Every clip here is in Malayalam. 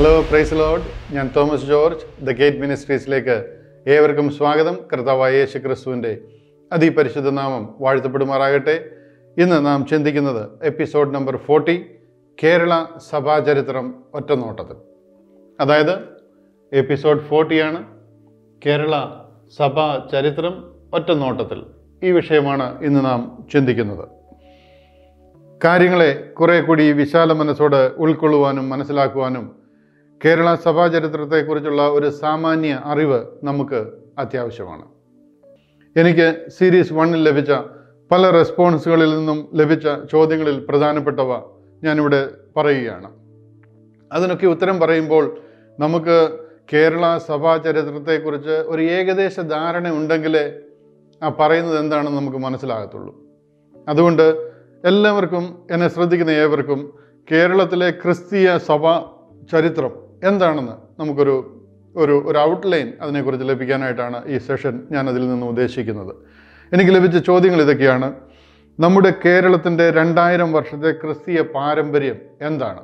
ഹലോ പ്രൈസ് ലോഡ് ഞാൻ തോമസ് ജോർജ് ദ ഗേറ്റ് മിനിസ്ട്രീസിലേക്ക് ഏവർക്കും സ്വാഗതം കർത്താവായ യേശു ക്രിസ്തുവിൻ്റെ അതിപരിശുദ്ധ നാമം വാഴ്ത്തപ്പെടുമാറാകട്ടെ ഇന്ന് നാം ചിന്തിക്കുന്നത് എപ്പിസോഡ് നമ്പർ ഫോർട്ടി കേരള സഭാചരിത്രം ഒറ്റനോട്ടത്തിൽ അതായത് എപ്പിസോഡ് ഫോർട്ടിയാണ് കേരള സഭാ ചരിത്രം ഒറ്റനോട്ടത്തിൽ ഈ വിഷയമാണ് ഇന്ന് നാം ചിന്തിക്കുന്നത് കാര്യങ്ങളെ കുറെ കൂടി വിശാല മനസ്സോട് ഉൾക്കൊള്ളുവാനും മനസ്സിലാക്കുവാനും കേരള സഭാ ചരിത്രത്തെക്കുറിച്ചുള്ള ഒരു സാമാന്യ അറിവ് നമുക്ക് അത്യാവശ്യമാണ് എനിക്ക് സീരീസ് വണ്ണിൽ ലഭിച്ച പല റെസ്പോൺസുകളിൽ നിന്നും ലഭിച്ച ചോദ്യങ്ങളിൽ പ്രധാനപ്പെട്ടവ ഞാനിവിടെ പറയുകയാണ് അതിനൊക്കെ ഉത്തരം പറയുമ്പോൾ നമുക്ക് കേരള സഭാ ചരിത്രത്തെക്കുറിച്ച് ഒരു ഏകദേശ ധാരണ ഉണ്ടെങ്കിലേ ആ പറയുന്നത് എന്താണെന്ന് നമുക്ക് മനസ്സിലാകത്തുള്ളൂ അതുകൊണ്ട് എല്ലാവർക്കും എന്നെ ശ്രദ്ധിക്കുന്ന ഏവർക്കും കേരളത്തിലെ ക്രിസ്തീയ സഭ ചരിത്രം എന്താണെന്ന് നമുക്കൊരു ഒരു ഒരു ഔട്ട്ലൈൻ അതിനെക്കുറിച്ച് ലഭിക്കാനായിട്ടാണ് ഈ സെഷൻ ഞാൻ അതിൽ നിന്ന് ഉദ്ദേശിക്കുന്നത് എനിക്ക് ലഭിച്ച ചോദ്യങ്ങൾ ഇതൊക്കെയാണ് നമ്മുടെ കേരളത്തിൻ്റെ രണ്ടായിരം വർഷത്തെ ക്രിസ്തീയ പാരമ്പര്യം എന്താണ്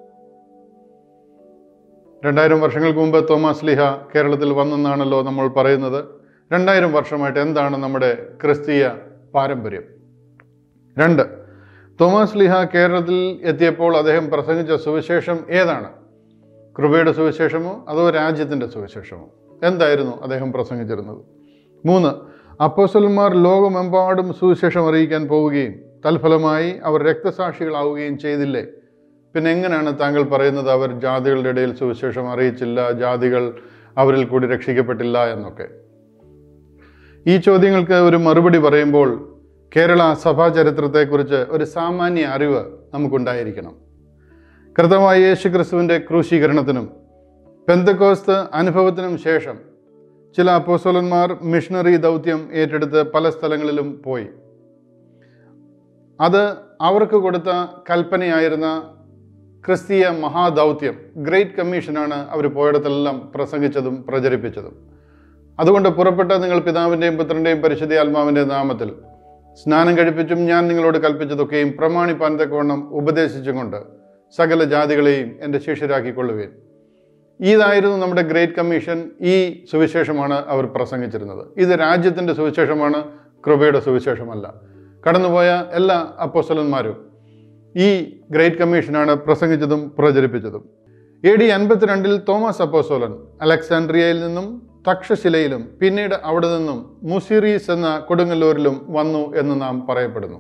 രണ്ടായിരം വർഷങ്ങൾക്ക് മുമ്പ് തോമസ് ലിഹ കേരളത്തിൽ വന്നെന്നാണല്ലോ നമ്മൾ പറയുന്നത് രണ്ടായിരം വർഷമായിട്ട് എന്താണ് നമ്മുടെ ക്രിസ്തീയ പാരമ്പര്യം രണ്ട് തോമസ് ലിഹ കേരളത്തിൽ എത്തിയപ്പോൾ അദ്ദേഹം പ്രസംഗിച്ച സുവിശേഷം ഏതാണ് കൃപയുടെ സുവിശേഷമോ അതോ രാജ്യത്തിൻ്റെ സുവിശേഷമോ എന്തായിരുന്നു അദ്ദേഹം പ്രസംഗിച്ചിരുന്നത് മൂന്ന് അപ്പോസലന്മാർ ലോകമെമ്പാടും സുവിശേഷം അറിയിക്കാൻ പോവുകയും തൽഫലമായി അവർ രക്തസാക്ഷികളാവുകയും ചെയ്തില്ലേ പിന്നെ എങ്ങനെയാണ് താങ്കൾ പറയുന്നത് അവർ ജാതികളുടെ ഇടയിൽ സുവിശേഷം അറിയിച്ചില്ല ജാതികൾ അവരിൽ കൂടി രക്ഷിക്കപ്പെട്ടില്ല എന്നൊക്കെ ഈ ചോദ്യങ്ങൾക്ക് ഒരു മറുപടി പറയുമ്പോൾ കേരള സഭാ ചരിത്രത്തെക്കുറിച്ച് ഒരു സാമാന്യ അറിവ് നമുക്കുണ്ടായിരിക്കണം കൃതമായ യേശു ക്രിസ്തുവിൻ്റെ ക്രൂശീകരണത്തിനും പെന്തക്കോസ്ത് അനുഭവത്തിനും ശേഷം ചില അപ്പോസ്തലന്മാർ മിഷണറി ദൗത്യം ഏറ്റെടുത്ത് പല സ്ഥലങ്ങളിലും പോയി അത് അവർക്ക് കൊടുത്ത കൽപ്പനയായിരുന്ന ക്രിസ്തീയ മഹാദൗത്യം ഗ്രേറ്റ് കമ്മീഷനാണ് അവർ പോയിടത്തെല്ലാം പ്രസംഗിച്ചതും പ്രചരിപ്പിച്ചതും അതുകൊണ്ട് പുറപ്പെട്ട നിങ്ങൾ പിതാവിൻ്റെയും പുത്രൻ്റെയും പരിശുദ്ധ ആത്മാവിൻ്റെ നാമത്തിൽ സ്നാനം കഴിപ്പിച്ചും ഞാൻ നിങ്ങളോട് കൽപ്പിച്ചതൊക്കെയും പ്രമാണിപ്പാൻ തക്കവണ്ണം ഉപദേശിച്ചുകൊണ്ട് സകല ജാതികളെയും എൻ്റെ ശിഷ്യരാക്കിക്കൊള്ളുവേൻ ഇതായിരുന്നു നമ്മുടെ ഗ്രേറ്റ് കമ്മീഷൻ ഈ സുവിശേഷമാണ് അവർ പ്രസംഗിച്ചിരുന്നത് ഇത് രാജ്യത്തിൻ്റെ സുവിശേഷമാണ് കൃപയുടെ സുവിശേഷമല്ല കടന്നുപോയ എല്ലാ അപ്പോസ്തലന്മാരും ഈ ഗ്രേറ്റ് കമ്മീഷനാണ് പ്രസംഗിച്ചതും പ്രചരിപ്പിച്ചതും എ ഡി അൻപത്തിരണ്ടിൽ തോമസ് അപ്പോസോലൻ അലക്സാൻഡ്രിയയിൽ നിന്നും തക്ഷശിലയിലും പിന്നീട് അവിടെ നിന്നും മുസിറീസ് എന്ന കൊടുങ്ങല്ലൂരിലും വന്നു എന്ന് നാം പറയപ്പെടുന്നു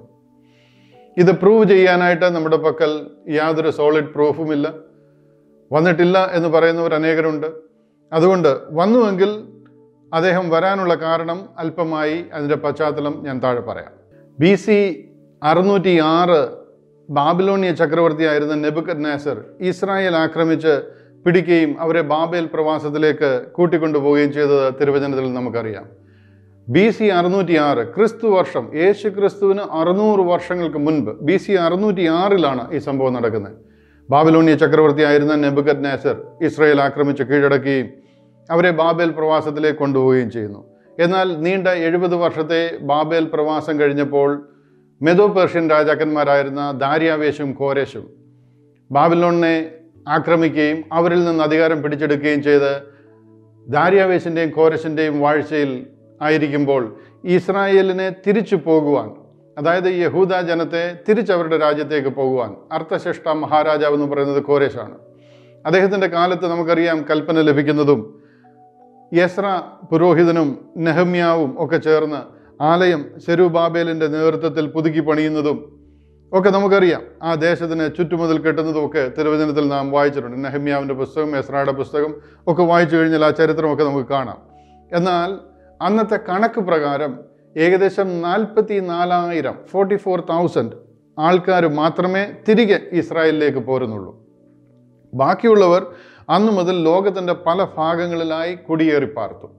ഇത് പ്രൂവ് ചെയ്യാനായിട്ട് നമ്മുടെ പക്കൽ യാതൊരു സോളിഡ് പ്രൂഫുമില്ല വന്നിട്ടില്ല എന്ന് പറയുന്നവർ അനേകരുണ്ട് അതുകൊണ്ട് വന്നുവെങ്കിൽ അദ്ദേഹം വരാനുള്ള കാരണം അല്പമായി അതിൻ്റെ പശ്ചാത്തലം ഞാൻ താഴെ പറയാം ബി സി അറുന്നൂറ്റി ആറ് ബാബിലോണിയ ചക്രവർത്തിയായിരുന്ന നെബുക്കത് നാസർ ഇസ്രായേൽ ആക്രമിച്ച് പിടിക്കുകയും അവരെ ബാബേൽ പ്രവാസത്തിലേക്ക് കൂട്ടിക്കൊണ്ടുപോവുകയും ചെയ്തത് തിരുവചനത്തിൽ നമുക്കറിയാം ബി സി അറുന്നൂറ്റി ആറ് ക്രിസ്തു വർഷം യേശു ക്രിസ്തുവിന് അറുന്നൂറ് വർഷങ്ങൾക്ക് മുൻപ് ബി സി അറുന്നൂറ്റി ആറിലാണ് ഈ സംഭവം നടക്കുന്നത് ബാബിലോണിയ ചക്രവർത്തിയായിരുന്ന നെബുക്കത് നാസർ ഇസ്രായേൽ ആക്രമിച്ച് കീഴടക്കുകയും അവരെ ബാബേൽ പ്രവാസത്തിലേക്ക് കൊണ്ടുപോവുകയും ചെയ്യുന്നു എന്നാൽ നീണ്ട എഴുപത് വർഷത്തെ ബാബേൽ പ്രവാസം കഴിഞ്ഞപ്പോൾ മെദോ പേർഷ്യൻ രാജാക്കന്മാരായിരുന്ന ദാര്യാവേശും കോരേശും ബാബിലോണിനെ ആക്രമിക്കുകയും അവരിൽ നിന്ന് അധികാരം പിടിച്ചെടുക്കുകയും ചെയ്ത് ദാര്യാവേശിൻ്റെയും കോരശിൻ്റെയും വാഴ്ചയിൽ ആയിരിക്കുമ്പോൾ ഇസ്രായേലിനെ തിരിച്ചു പോകുവാൻ അതായത് യഹൂദ ജനത്തെ തിരിച്ചവരുടെ രാജ്യത്തേക്ക് പോകുവാൻ അർത്ഥശ്രേഷ്ഠ മഹാരാജാവ് എന്ന് പറയുന്നത് കോരേശാണ് അദ്ദേഹത്തിൻ്റെ കാലത്ത് നമുക്കറിയാം കൽപ്പന ലഭിക്കുന്നതും യസ്ര പുരോഹിതനും നെഹമ്യാവും ഒക്കെ ചേർന്ന് ആലയം സെരുബാബേലിൻ്റെ നേതൃത്വത്തിൽ പുതുക്കി പണിയുന്നതും ഒക്കെ നമുക്കറിയാം ആ ദേശത്തിന് ചുറ്റുമുതൽ കെട്ടുന്നതും ഒക്കെ തിരുവചനത്തിൽ നാം വായിച്ചിട്ടുണ്ട് നെഹമ്യാവിൻ്റെ പുസ്തകം എസ്രയുടെ പുസ്തകം ഒക്കെ വായിച്ചു കഴിഞ്ഞാൽ ആ ചരിത്രമൊക്കെ നമുക്ക് കാണാം എന്നാൽ അന്നത്തെ കണക്ക് പ്രകാരം ഏകദേശം നാൽപ്പത്തി നാലായിരം ഫോർട്ടി ഫോർ തൗസൻഡ് ആൾക്കാർ മാത്രമേ തിരികെ ഇസ്രായേലിലേക്ക് പോരുന്നുള്ളൂ ബാക്കിയുള്ളവർ അന്നു മുതൽ ലോകത്തിൻ്റെ പല ഭാഗങ്ങളിലായി കുടിയേറി പാർത്തു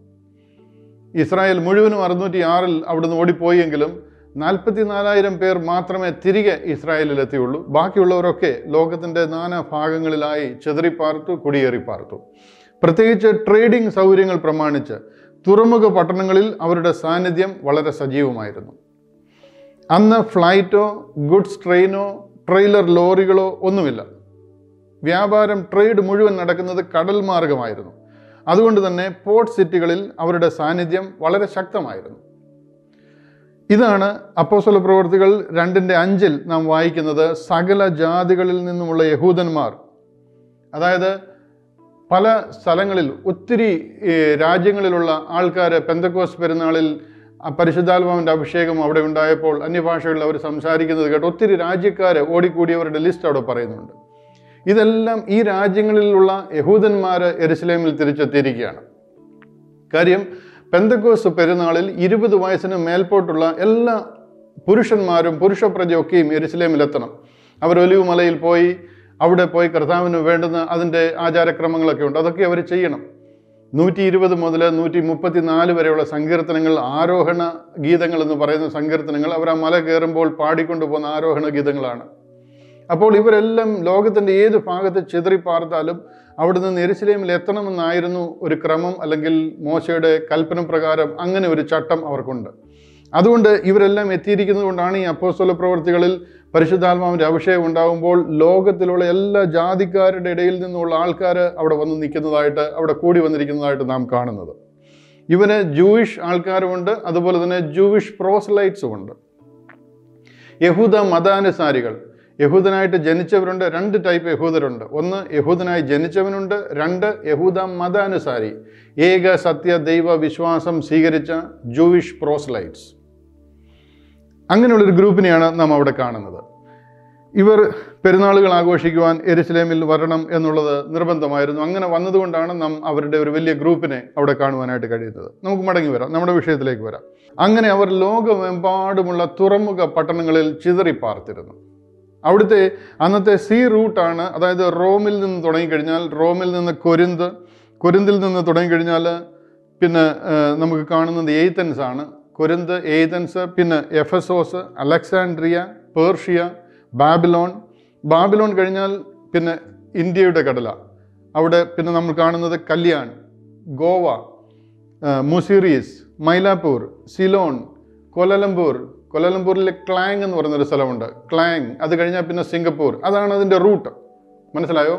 ഇസ്രായേൽ മുഴുവനും അറുന്നൂറ്റി ആറിൽ അവിടുന്ന് ഓടിപ്പോയെങ്കിലും നാൽപ്പത്തി നാലായിരം പേർ മാത്രമേ തിരികെ ഇസ്രായേലിൽ എത്തിയുള്ളൂ ബാക്കിയുള്ളവരൊക്കെ ലോകത്തിൻ്റെ നാനാ ഭാഗങ്ങളിലായി ചെതറിപ്പാർത്തു കുടിയേറി പാർത്തു പ്രത്യേകിച്ച് ട്രേഡിംഗ് സൗകര്യങ്ങൾ പ്രമാണിച്ച് തുറമുഖ പട്ടണങ്ങളിൽ അവരുടെ സാന്നിധ്യം വളരെ സജീവമായിരുന്നു അന്ന് ഫ്ലൈറ്റോ ഗുഡ്സ് ട്രെയിനോ ട്രെയിലർ ലോറികളോ ഒന്നുമില്ല വ്യാപാരം ട്രേഡ് മുഴുവൻ നടക്കുന്നത് കടൽ മാർഗമായിരുന്നു അതുകൊണ്ട് തന്നെ പോർട്ട് സിറ്റികളിൽ അവരുടെ സാന്നിധ്യം വളരെ ശക്തമായിരുന്നു ഇതാണ് അപ്പോസ്തല പ്രവൃത്തികൾ രണ്ടിൻ്റെ അഞ്ചിൽ നാം വായിക്കുന്നത് സകല ജാതികളിൽ നിന്നുമുള്ള യഹൂദന്മാർ അതായത് പല സ്ഥലങ്ങളിൽ ഒത്തിരി ഏ, രാജ്യങ്ങളിലുള്ള ആൾക്കാർ പെന്തക്കോസ് പെരുന്നാളിൽ ആ പരിശുദ്ധാത്മാവിൻ്റെ അഭിഷേകം അവിടെ ഉണ്ടായപ്പോൾ അന്യഭാഷകളിൽ അവർ സംസാരിക്കുന്നത് കേട്ട് ഒത്തിരി രാജ്യക്കാർ ഓടിക്കൂടിയവരുടെ ലിസ്റ്റ് അവിടെ പറയുന്നുണ്ട് ഇതെല്ലാം ഈ രാജ്യങ്ങളിലുള്ള യഹൂദന്മാർ എരുസലേമിൽ തിരിച്ചെത്തിയിരിക്കുകയാണ് കാര്യം പെന്തക്കോസ് പെരുന്നാളിൽ ഇരുപത് വയസ്സിന് മേൽപോട്ടുള്ള എല്ലാ പുരുഷന്മാരും പുരുഷപ്രജയൊക്കെയും എരുസലേമിലെത്തണം അവർ ഒലിവ് മലയിൽ പോയി അവിടെ പോയി കർത്താവിന് വേണ്ടുന്ന അതിൻ്റെ ആചാരക്രമങ്ങളൊക്കെ ഉണ്ട് അതൊക്കെ അവർ ചെയ്യണം നൂറ്റി ഇരുപത് മുതൽ നൂറ്റി മുപ്പത്തി നാല് വരെയുള്ള സങ്കീർത്തനങ്ങൾ ആരോഹണ ഗീതങ്ങൾ എന്ന് പറയുന്ന സങ്കീർത്തനങ്ങൾ അവർ ആ മല കയറുമ്പോൾ പാടിക്കൊണ്ടു പോകുന്ന ആരോഹണ ഗീതങ്ങളാണ് അപ്പോൾ ഇവരെല്ലാം ലോകത്തിൻ്റെ ഏത് ഭാഗത്ത് ചിതറി പാർത്താലും അവിടെ നിന്ന് എരുസലേമിൽ എത്തണമെന്നായിരുന്നു ഒരു ക്രമം അല്ലെങ്കിൽ മോശയുടെ കൽപ്പന പ്രകാരം അങ്ങനെ ഒരു ചട്ടം അവർക്കുണ്ട് അതുകൊണ്ട് ഇവരെല്ലാം എത്തിയിരിക്കുന്നത് കൊണ്ടാണ് ഈ അപ്പോസ്തല പ്രവർത്തികളിൽ പരിശുദ്ധാത്മാവിൻ്റെ അഭിഷേകം ഉണ്ടാകുമ്പോൾ ലോകത്തിലുള്ള എല്ലാ ജാതിക്കാരുടെ ഇടയിൽ നിന്നുള്ള ആൾക്കാർ അവിടെ വന്ന് നിൽക്കുന്നതായിട്ട് അവിടെ കൂടി വന്നിരിക്കുന്നതായിട്ട് നാം കാണുന്നത് ഇവന് ജൂയിഷ് ആൾക്കാരുമുണ്ട് അതുപോലെ തന്നെ ജൂയിഷ് പ്രോസലൈറ്റ്സും ഉണ്ട് യഹൂദ മതാനുസാരികൾ യഹൂദനായിട്ട് ജനിച്ചവരുണ്ട് രണ്ട് ടൈപ്പ് യഹൂദരുണ്ട് ഒന്ന് യഹൂദനായി ജനിച്ചവനുണ്ട് രണ്ട് യഹൂദ മതാനുസാരി ഏക സത്യ ദൈവ വിശ്വാസം സ്വീകരിച്ച ജൂയിഷ് പ്രോസ്ലൈറ്റ്സ് അങ്ങനെയുള്ളൊരു ഗ്രൂപ്പിനെയാണ് നാം അവിടെ കാണുന്നത് ഇവർ പെരുന്നാളുകൾ ആഘോഷിക്കുവാൻ എരുസലേമിൽ വരണം എന്നുള്ളത് നിർബന്ധമായിരുന്നു അങ്ങനെ വന്നതുകൊണ്ടാണ് നാം അവരുടെ ഒരു വലിയ ഗ്രൂപ്പിനെ അവിടെ കാണുവാനായിട്ട് കഴിയുന്നത് നമുക്ക് മടങ്ങി വരാം നമ്മുടെ വിഷയത്തിലേക്ക് വരാം അങ്ങനെ അവർ ലോകമെമ്പാടുമുള്ള തുറമുഖ പട്ടണങ്ങളിൽ ചിതറിപ്പാർത്തിരുന്നു അവിടുത്തെ അന്നത്തെ സീ റൂട്ടാണ് അതായത് റോമിൽ നിന്ന് തുടങ്ങിക്കഴിഞ്ഞാൽ റോമിൽ നിന്ന് കൊരിന്ത് കൊരിന്തിൽ നിന്ന് തുടങ്ങിക്കഴിഞ്ഞാൽ പിന്നെ ആ, നമുക്ക് കാണുന്നത് എയ്തൻസ് ആണ് കൊരിന്ത് എയ്തൻസ് പിന്നെ Ephesus Alexandria Persia Babylon Babylon കഴിഞ്ഞാൽ പിന്നെ ഇന്ത്യയുടെ കടല അവിടെ പിന്നെ നമ്മൾ കാണുന്നത് കല്യാൺ ഗോവ ആ, മുസിറീസ് മൈലാപ്പൂർ സിലോൺ കൊലലംപൂർ കൊലലംപൂരിലെ ക്ലാങ് എന്ന് പറയുന്നൊരു സ്ഥലമുണ്ട് ക്ലാങ് അത് കഴിഞ്ഞാൽ പിന്നെ സിംഗപ്പൂർ അതാണ് അതിൻ്റെ റൂട്ട് മനസ്സിലായോ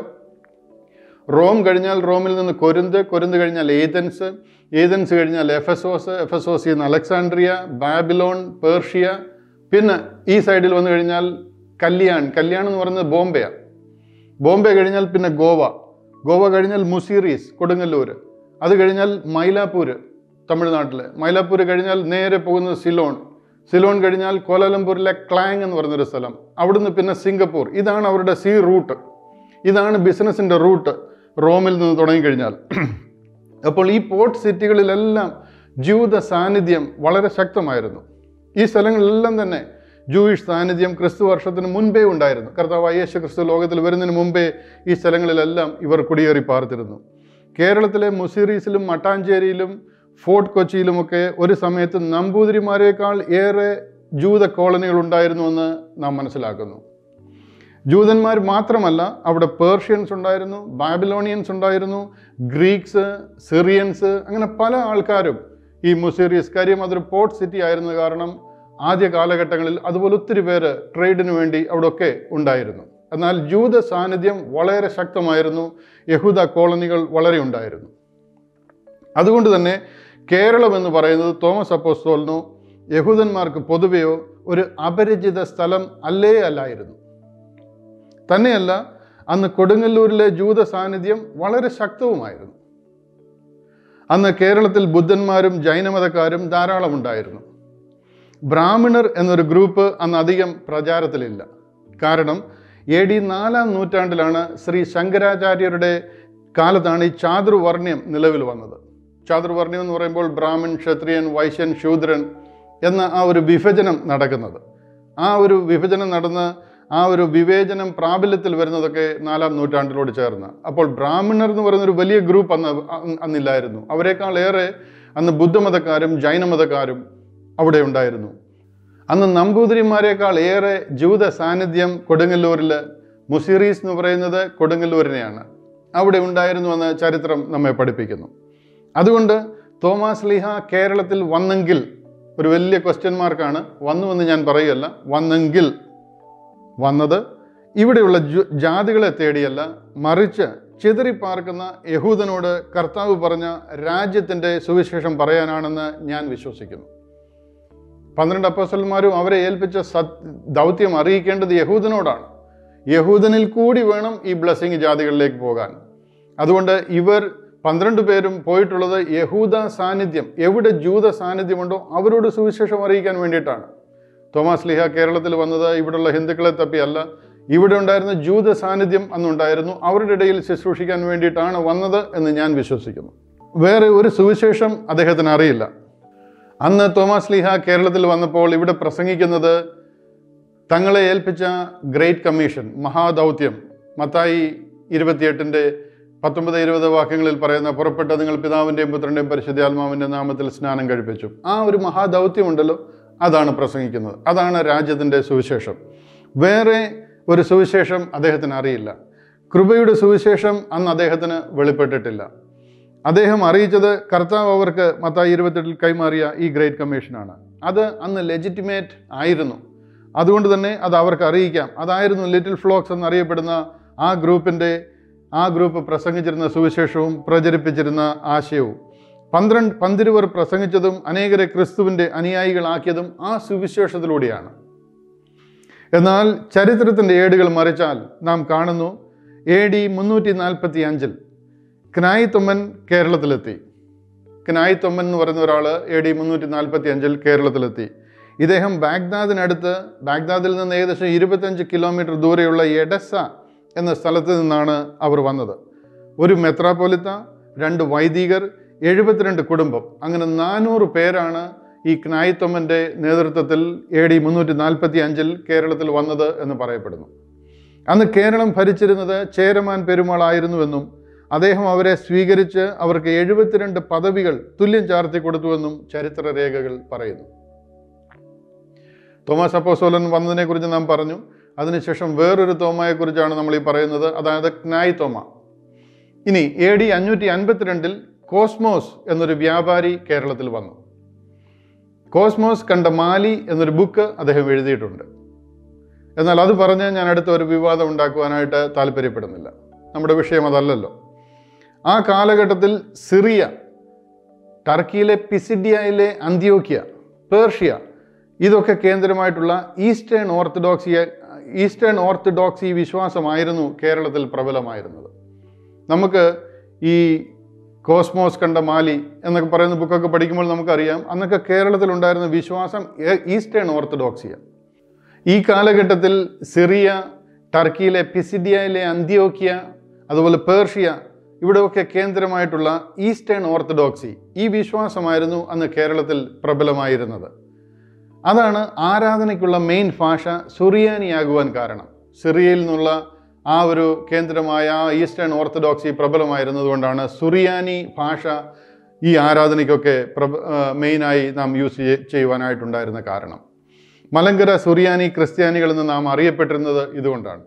റോം കഴിഞ്ഞാൽ റോമിൽ നിന്ന് കൊരിന്ത് കൊരിന്ത് കഴിഞ്ഞാൽ ഏതൻസ് ഏതൻസ് കഴിഞ്ഞാൽ എഫസോസ് എഫസോസിൽ നിന്ന് അലക്സാൻഡ്രിയ ബാബിലോൺ പേർഷ്യ പിന്നെ ഈ സൈഡിൽ വന്നു കഴിഞ്ഞാൽ കല്യാൺ കല്യാൺ എന്ന് പറയുന്നത് ബോംബെയാണ് ബോംബെ കഴിഞ്ഞാൽ പിന്നെ ഗോവ ഗോവ കഴിഞ്ഞാൽ മുസീറീസ് കൊടുങ്ങല്ലൂർ അത് കഴിഞ്ഞാൽ മൈലാപ്പൂർ തമിഴ്നാട്ടിൽ മൈലാപ്പൂർ കഴിഞ്ഞാൽ നേരെ പോകുന്നത് സിലോൺ സിലോൺ കഴിഞ്ഞാൽ കോലാലംപൂരിലെ ക്ലാങ് എന്ന് പറയുന്നൊരു സ്ഥലം അവിടുന്ന് പിന്നെ സിംഗപ്പൂർ ഇതാണ് അവരുടെ സീ റൂട്ട് ഇതാണ് ബിസിനസ്സിൻ്റെ റൂട്ട് റോമിൽ നിന്ന് തുടങ്ങിക്കഴിഞ്ഞാൽ അപ്പോൾ ഈ പോർട്ട് സിറ്റികളിലെല്ലാം ജൂത സാന്നിധ്യം വളരെ ശക്തമായിരുന്നു ഈ സ്ഥലങ്ങളിലെല്ലാം തന്നെ ജൂയിഷ് സാന്നിധ്യം ക്രിസ്തു വർഷത്തിന് മുൻപേ ഉണ്ടായിരുന്നു കർത്താവ് യേശു ക്രിസ്തു ലോകത്തിൽ വരുന്നതിന് മുമ്പേ ഈ സ്ഥലങ്ങളിലെല്ലാം ഇവർ കുടിയേറി പാർത്തിരുന്നു കേരളത്തിലെ മുസിറീസിലും മട്ടാഞ്ചേരിയിലും ഫോർട്ട് കൊച്ചിയിലുമൊക്കെ ഒരു സമയത്ത് നമ്പൂതിരിമാരെക്കാൾ ഏറെ ജൂത കോളനികൾ ഉണ്ടായിരുന്നുവെന്ന് നാം മനസ്സിലാക്കുന്നു ജൂതന്മാർ മാത്രമല്ല അവിടെ പേർഷ്യൻസ് ഉണ്ടായിരുന്നു ബാബിലോണിയൻസ് ഉണ്ടായിരുന്നു ഗ്രീക്സ് സിറിയൻസ് അങ്ങനെ പല ആൾക്കാരും ഈ മുസീറിയസ് കാര്യം അതൊരു പോർട്ട് സിറ്റി ആയിരുന്നത് കാരണം ആദ്യ കാലഘട്ടങ്ങളിൽ അതുപോലെ ഒത്തിരി പേര് ട്രേഡിന് വേണ്ടി അവിടെയൊക്കെ ഉണ്ടായിരുന്നു എന്നാൽ ജൂത സാന്നിധ്യം വളരെ ശക്തമായിരുന്നു യഹൂദ കോളനികൾ വളരെ ഉണ്ടായിരുന്നു അതുകൊണ്ട് തന്നെ കേരളം എന്ന് പറയുന്നത് തോമസ് അപ്പോസ്തോലിനോ യഹൂദന്മാർക്ക് പൊതുവെയോ ഒരു അപരിചിത സ്ഥലം അല്ലേ അല്ലായിരുന്നു തന്നെയല്ല അന്ന് കൊടുങ്ങല്ലൂരിലെ ജൂത സാന്നിധ്യം വളരെ ശക്തവുമായിരുന്നു അന്ന് കേരളത്തിൽ ബുദ്ധന്മാരും ജൈനമതക്കാരും ധാരാളം ഉണ്ടായിരുന്നു ബ്രാഹ്മണർ എന്നൊരു ഗ്രൂപ്പ് അന്ന് അധികം പ്രചാരത്തിലില്ല കാരണം എ ഡി നാലാം നൂറ്റാണ്ടിലാണ് ശ്രീ ശങ്കരാചാര്യരുടെ കാലത്താണ് ഈ ചാതുർവർണ്ണ്യം നിലവിൽ വന്നത് ചാതുർവർണ്ണ്യം എന്ന് പറയുമ്പോൾ ബ്രാഹ്മൺ ക്ഷത്രിയൻ വൈശ്യൻ ശൂദ്രൻ എന്ന ആ ഒരു വിഭജനം നടക്കുന്നത് ആ ഒരു വിഭജനം നടന്ന് ആ ഒരു വിവേചനം പ്രാബല്യത്തിൽ വരുന്നതൊക്കെ നാലാം നൂറ്റാണ്ടിലോട് ചേർന്ന് അപ്പോൾ ബ്രാഹ്മണർ എന്ന് പറയുന്ന ഒരു വലിയ ഗ്രൂപ്പ് അന്ന് അന്ന് അന്നില്ലായിരുന്നു അവരെക്കാൾ ഏറെ അന്ന് ബുദ്ധമതക്കാരും ജൈനമതക്കാരും അവിടെ ഉണ്ടായിരുന്നു അന്ന് നമ്പൂതിരിമാരെക്കാൾ ഏറെ ജൂത സാന്നിധ്യം കൊടുങ്ങല്ലൂരിൽ മുസിറീസ് എന്ന് പറയുന്നത് കൊടുങ്ങല്ലൂരിനെയാണ് അവിടെ ഉണ്ടായിരുന്നുവെന്ന് ചരിത്രം നമ്മെ പഠിപ്പിക്കുന്നു അതുകൊണ്ട് തോമാസ് ലീഹ കേരളത്തിൽ വന്നെങ്കിൽ ഒരു വലിയ ക്വസ്റ്റ്യൻ മാർക്കാണ് വന്നുവെന്ന് ഞാൻ പറയുകയല്ല വന്നെങ്കിൽ വന്നത് ഇവിടെയുള്ള ജു- ജാതികളെ തേടിയല്ല മറിച്ച് ചിതറിപ്പാർക്കുന്ന യഹൂദനോട് കർത്താവ് പറഞ്ഞ രാജ്യത്തിൻ്റെ സുവിശേഷം പറയാനാണെന്ന് ഞാൻ വിശ്വസിക്കുന്നു പന്ത്രണ്ട് അപ്പോസ്റ്റലന്മാരും അവരെ ഏൽപ്പിച്ച സത് ദൗത്യം അറിയിക്കേണ്ടത് യഹൂദനോടാണ് യഹൂദനിൽ കൂടി വേണം ഈ ബ്ലെസ്സിങ് ജാതികളിലേക്ക് പോകാൻ അതുകൊണ്ട് ഇവർ പന്ത്രണ്ട് പേരും പോയിട്ടുള്ളത് യഹൂദ സാന്നിധ്യം എവിടെ ജൂത സാന്നിധ്യമുണ്ടോ അവരോട് സുവിശേഷം അറിയിക്കാൻ വേണ്ടിയിട്ടാണ് തോമസ് ലിഹ കേരളത്തിൽ വന്നത് ഇവിടെയുള്ള ഹിന്ദുക്കളെ തപ്പിയല്ല ഇവിടെ ഉണ്ടായിരുന്ന ജൂത സാന്നിധ്യം അന്നുണ്ടായിരുന്നു അവരുടെ ഇടയിൽ ശുശ്രൂഷിക്കാൻ വേണ്ടിയിട്ടാണ് വന്നത് എന്ന് ഞാൻ വിശ്വസിക്കുന്നു വേറെ ഒരു സുവിശേഷം അദ്ദേഹത്തിന് അറിയില്ല അന്ന് തോമസ് ലീഹ കേരളത്തിൽ വന്നപ്പോൾ ഇവിടെ പ്രസംഗിക്കുന്നത് തങ്ങളെ ഏൽപ്പിച്ച ഗ്രേറ്റ് കമ്മീഷൻ മഹാദൗത്യം മത്തായി ഇരുപത്തിയെട്ടിൻ്റെ പത്തൊമ്പത് ഇരുപത് വാക്യങ്ങളിൽ പറയുന്ന പുറപ്പെട്ട നിങ്ങൾ പിതാവിൻ്റെയും പുത്രൻ്റെയും പരിശുദ്ധാത്മാവിൻ്റെ നാമത്തിൽ സ്നാനം കഴിപ്പിച്ചു ആ ഒരു മഹാദൗത്യം ഉണ്ടല്ലോ അതാണ് പ്രസംഗിക്കുന്നത് അതാണ് രാജ്യത്തിൻ്റെ സുവിശേഷം വേറെ ഒരു സുവിശേഷം അദ്ദേഹത്തിന് അറിയില്ല കൃപയുടെ സുവിശേഷം അന്ന് അദ്ദേഹത്തിന് വെളിപ്പെട്ടിട്ടില്ല അദ്ദേഹം അറിയിച്ചത് കർത്താവ് അവർക്ക് മത്തായി ഇരുപത്തെട്ടിൽ കൈമാറിയ ഈ ഗ്രേറ്റ് കമ്മീഷനാണ് അത് അന്ന് ലെജിറ്റിമേറ്റ് ആയിരുന്നു അതുകൊണ്ട് തന്നെ അത് അവർക്ക് അറിയിക്കാം അതായിരുന്നു ലിറ്റിൽ ഫ്ലോക്സ് എന്നറിയപ്പെടുന്ന ആ ഗ്രൂപ്പിൻ്റെ ആ ഗ്രൂപ്പ് പ്രസംഗിച്ചിരുന്ന സുവിശേഷവും പ്രചരിപ്പിച്ചിരുന്ന ആശയവും പന്ത്രണ്ട് പന്തിരുവർ പ്രസംഗിച്ചതും അനേകരെ ക്രിസ്തുവിൻ്റെ അനുയായികളാക്കിയതും ആ സുവിശേഷത്തിലൂടെയാണ് എന്നാൽ ചരിത്രത്തിൻ്റെ ഏടുകൾ മറിച്ചാൽ നാം കാണുന്നു എ ഡി മുന്നൂറ്റി നാൽപ്പത്തി അഞ്ചിൽ ക്നായി തൊമ്മൻ കേരളത്തിലെത്തി ക്നായി തൊമ്മൻ എന്ന് പറയുന്ന ഒരാൾ എ ഡി മുന്നൂറ്റി നാൽപ്പത്തി അഞ്ചിൽ കേരളത്തിലെത്തി ഇദ്ദേഹം ബാഗ്ദാദിനടുത്ത് ബാഗ്ദാദിൽ നിന്ന് ഏകദേശം ഇരുപത്തഞ്ച് കിലോമീറ്റർ ദൂരെയുള്ള എഡസ എന്ന സ്ഥലത്ത് നിന്നാണ് അവർ വന്നത് ഒരു മെത്രാപ്പൊലിത്ത രണ്ട് വൈദികർ എഴുപത്തിരണ്ട് കുടുംബം അങ്ങനെ നാനൂറ് പേരാണ് ഈ ക്നായിത്തൊമ്മൻ്റെ നേതൃത്വത്തിൽ എ ഡി മുന്നൂറ്റി നാൽപ്പത്തി അഞ്ചിൽ കേരളത്തിൽ വന്നത് എന്ന് പറയപ്പെടുന്നു അന്ന് കേരളം ഭരിച്ചിരുന്നത് ചേരമാൻ പെരുമാളായിരുന്നുവെന്നും അദ്ദേഹം അവരെ സ്വീകരിച്ച് അവർക്ക് എഴുപത്തിരണ്ട് പദവികൾ തുല്യം ചാർത്തി കൊടുത്തുവെന്നും ചരിത്രരേഖകൾ പറയുന്നു തോമസ് അപ്പോസോലൻ വന്നതിനെക്കുറിച്ച് നാം പറഞ്ഞു അതിനുശേഷം വേറൊരു തോമയെക്കുറിച്ചാണ് നമ്മൾ ഈ പറയുന്നത് അതായത് ക്നായ് തോമ ഇനി എ ഡി അഞ്ഞൂറ്റി അൻപത്തിരണ്ടിൽ കോസ്മോസ് എന്നൊരു വ്യാപാരി കേരളത്തിൽ വന്നു കോസ്മോസ് കണ്ട മാലി എന്നൊരു ബുക്ക് അദ്ദേഹം എഴുതിയിട്ടുണ്ട് എന്നാൽ അത് പറഞ്ഞ് ഞാൻ അടുത്ത ഒരു വിവാദം ഉണ്ടാക്കുവാനായിട്ട് താല്പര്യപ്പെടുന്നില്ല നമ്മുടെ വിഷയം അതല്ലല്ലോ ആ കാലഘട്ടത്തിൽ സിറിയ ടർക്കിയിലെ പിസിഡിയയിലെ അന്ത്യോക്യ പേർഷ്യ ഇതൊക്കെ കേന്ദ്രമായിട്ടുള്ള ഈസ്റ്റേൺ ഓർത്തഡോക്സിയ ഈസ്റ്റേൺ ഓർത്തഡോക്സി വിശ്വാസമായിരുന്നു കേരളത്തിൽ പ്രബലമായിരുന്നത് നമുക്ക് ഈ കോസ്മോസ് കണ്ട മാലി എന്നൊക്കെ പറയുന്ന ബുക്കൊക്കെ പഠിക്കുമ്പോൾ നമുക്കറിയാം അന്നൊക്കെ കേരളത്തിലുണ്ടായിരുന്ന വിശ്വാസം ഏ- ഈസ്റ്റേൺ ഓർത്തഡോക്സിയ ഈ കാലഘട്ടത്തിൽ സിറിയ ടർക്കിയിലെ പിസിഡിയയിലെ അന്ത്യോക്യ അതുപോലെ പേർഷ്യ ഇവിടെയൊക്കെ കേന്ദ്രമായിട്ടുള്ള ഈസ്റ്റേൺ ഓർത്തഡോക്സി ഈ വിശ്വാസമായിരുന്നു അന്ന് കേരളത്തിൽ പ്രബലമായിരുന്നത് അതാണ് ആരാധനയ്ക്കുള്ള മെയിൻ ഭാഷ സുറിയാനിയാകുവാൻ കാരണം സിറിയയിൽ നിന്നുള്ള ആ ഒരു കേന്ദ്രമായ ആ ഈസ്റ്റേൺ ഓർത്തഡോക്സി പ്രബലമായിരുന്നതുകൊണ്ടാണ് സുറിയാനി ഭാഷ ഈ ആരാധനയ്ക്കൊക്കെ പ്രബ ആ, മെയിനായി നാം യൂസ് ചെയ്യ- ചെയ്യുവാനായിട്ടുണ്ടായിരുന്ന കാരണം മലങ്കര സുറിയാനി ക്രിസ്ത്യാനികൾ എന്ന് നാം അറിയപ്പെട്ടിരുന്നത് ഇതുകൊണ്ടാണ്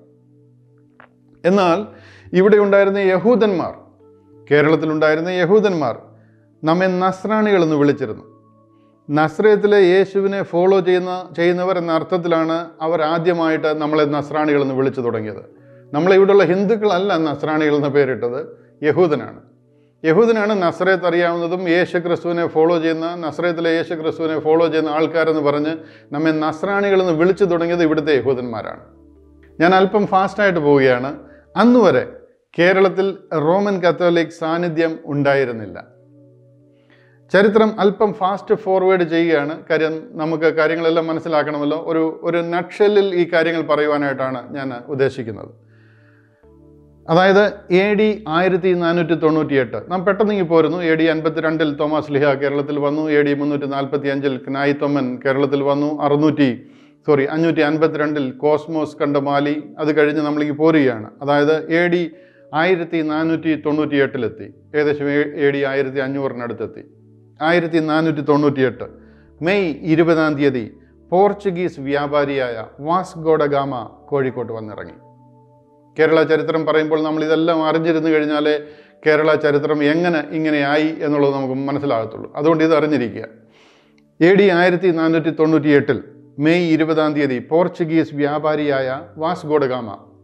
എന്നാൽ ഇവിടെ ഉണ്ടായിരുന്ന യഹൂദന്മാർ കേരളത്തിലുണ്ടായിരുന്ന യഹൂദന്മാർ നമ്മെ നസ്രാണികൾ എന്ന് വിളിച്ചിരുന്നു നസ്രയത്തിലെ യേശുവിനെ ഫോളോ ചെയ്യുന്ന ചെയ്യുന്നവർ എന്ന അർത്ഥത്തിലാണ് അവർ ആദ്യമായിട്ട് നമ്മളെ നസ്രാണികൾ എന്ന് വിളിച്ചു തുടങ്ങിയത് നമ്മളെ ഇവിടെയുള്ള ഹിന്ദുക്കളല്ല നസ്രാണികൾ എന്ന പേരിട്ടത് യഹൂദനാണ് യഹൂദനാണ് നസ്രയത്ത് അറിയാവുന്നതും യേശു ക്രിസ്തുവിനെ ഫോളോ ചെയ്യുന്ന നസ്രയത്തിലെ യേശു ക്രിസ്തുവിനെ ഫോളോ ചെയ്യുന്ന ആൾക്കാരെന്ന് പറഞ്ഞ് നമ്മെ നസ്രാണികൾ എന്ന് വിളിച്ചു തുടങ്ങിയത് ഇവിടുത്തെ യഹൂദന്മാരാണ് ഞാൻ അല്പം ഫാസ്റ്റായിട്ട് പോവുകയാണ് അന്ന് വരെ കേരളത്തിൽ റോമൻ കത്തോലിക് സാന്നിധ്യം ഉണ്ടായിരുന്നില്ല ചരിത്രം അല്പം ഫാസ്റ്റ് ഫോർവേഡ് ചെയ്യുകയാണ് കാര്യം നമുക്ക് കാര്യങ്ങളെല്ലാം മനസ്സിലാക്കണമല്ലോ ഒരു ഒരു നക്ഷലിൽ ഈ കാര്യങ്ങൾ പറയുവാനായിട്ടാണ് ഞാൻ ഉദ്ദേശിക്കുന്നത് അതായത് എ ഡി ആയിരത്തി നാനൂറ്റി തൊണ്ണൂറ്റിയെട്ട് നാം പെട്ടെന്ന് ഇങ്ങ് പോരുന്നു എ ഡി അൻപത്തിരണ്ടിൽ തോമസ് ലിഹ കേരളത്തിൽ വന്നു എ ഡി മുന്നൂറ്റി നാൽപ്പത്തി അഞ്ചിൽ ക്നായി തൊമ്മൻ കേരളത്തിൽ വന്നു അറുന്നൂറ്റി സോറി അഞ്ഞൂറ്റി അൻപത്തിരണ്ടിൽ കോസ്മോസ് കണ്ട മാലി അത് കഴിഞ്ഞ് നമ്മളിങ്ങ് പോരുകയാണ് അതായത് എ ഡി ആയിരത്തി നാനൂറ്റി തൊണ്ണൂറ്റി എട്ടിലെത്തി ഏകദേശം എ ഡി ആയിരത്തി അഞ്ഞൂറിനടുത്തെത്തി ആയിരത്തി നാനൂറ്റി തൊണ്ണൂറ്റിയെട്ട് മെയ് ഇരുപതാം തീയതി പോർച്ചുഗീസ് വ്യാപാരിയായ വാസ്ഗോഡഗാമ കോഴിക്കോട്ട് വന്നിറങ്ങി കേരള ചരിത്രം പറയുമ്പോൾ നമ്മൾ ഇതെല്ലാം അറിഞ്ഞിരുന്നു കഴിഞ്ഞാലേ കേരള ചരിത്രം എങ്ങനെ ഇങ്ങനെയായി എന്നുള്ളത് നമുക്ക് മനസ്സിലാകത്തുള്ളൂ അതുകൊണ്ട് ഇത് അറിഞ്ഞിരിക്കുക എ ഡി ആയിരത്തി നാനൂറ്റി തൊണ്ണൂറ്റി എട്ടിൽ മെയ് ഇരുപതാം തീയതി പോർച്ചുഗീസ് വ്യാപാരിയായ വാസ്ഗോഡഗാമ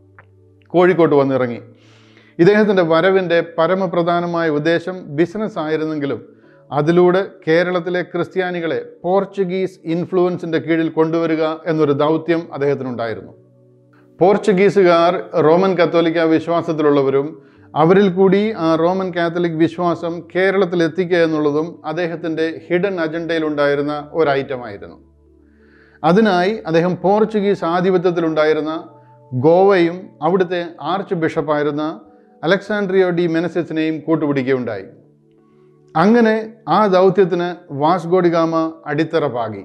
കോഴിക്കോട്ട് വന്നിറങ്ങി ഇദ്ദേഹത്തിൻ്റെ വരവിൻ്റെ പരമപ്രധാനമായ ഉദ്ദേശം ബിസിനസ് ആയിരുന്നെങ്കിലും അതിലൂടെ കേരളത്തിലെ ക്രിസ്ത്യാനികളെ പോർച്ചുഗീസ് ഇൻഫ്ലുവൻസിൻ്റെ കീഴിൽ കൊണ്ടുവരിക എന്നൊരു ദൗത്യം അദ്ദേഹത്തിനുണ്ടായിരുന്നു പോർച്ചുഗീസുകാർ റോമൻ കത്തോലിക്ക വിശ്വാസത്തിലുള്ളവരും അവരിൽ കൂടി ആ റോമൻ കാത്തലിക് വിശ്വാസം കേരളത്തിൽ എത്തിക്കുക എന്നുള്ളതും അദ്ദേഹത്തിൻ്റെ ഹിഡൻ അജണ്ടയിലുണ്ടായിരുന്ന ഒരു ഐറ്റമായിരുന്നു അതിനായി അദ്ദേഹം പോർച്ചുഗീസ് ആധിപത്യത്തിലുണ്ടായിരുന്ന ഗോവയും അവിടുത്തെ ആർച്ച് ബിഷപ്പായിരുന്ന അലക്സാൻഡ്രിയോ ഡി മെനസിസിനെയും കൂട്ടുപിടിക്കുകയുണ്ടായി അങ്ങനെ ആ ദൗത്യത്തിന് വാസ്ഗോഡിഗാമ അടിത്തറ പാകി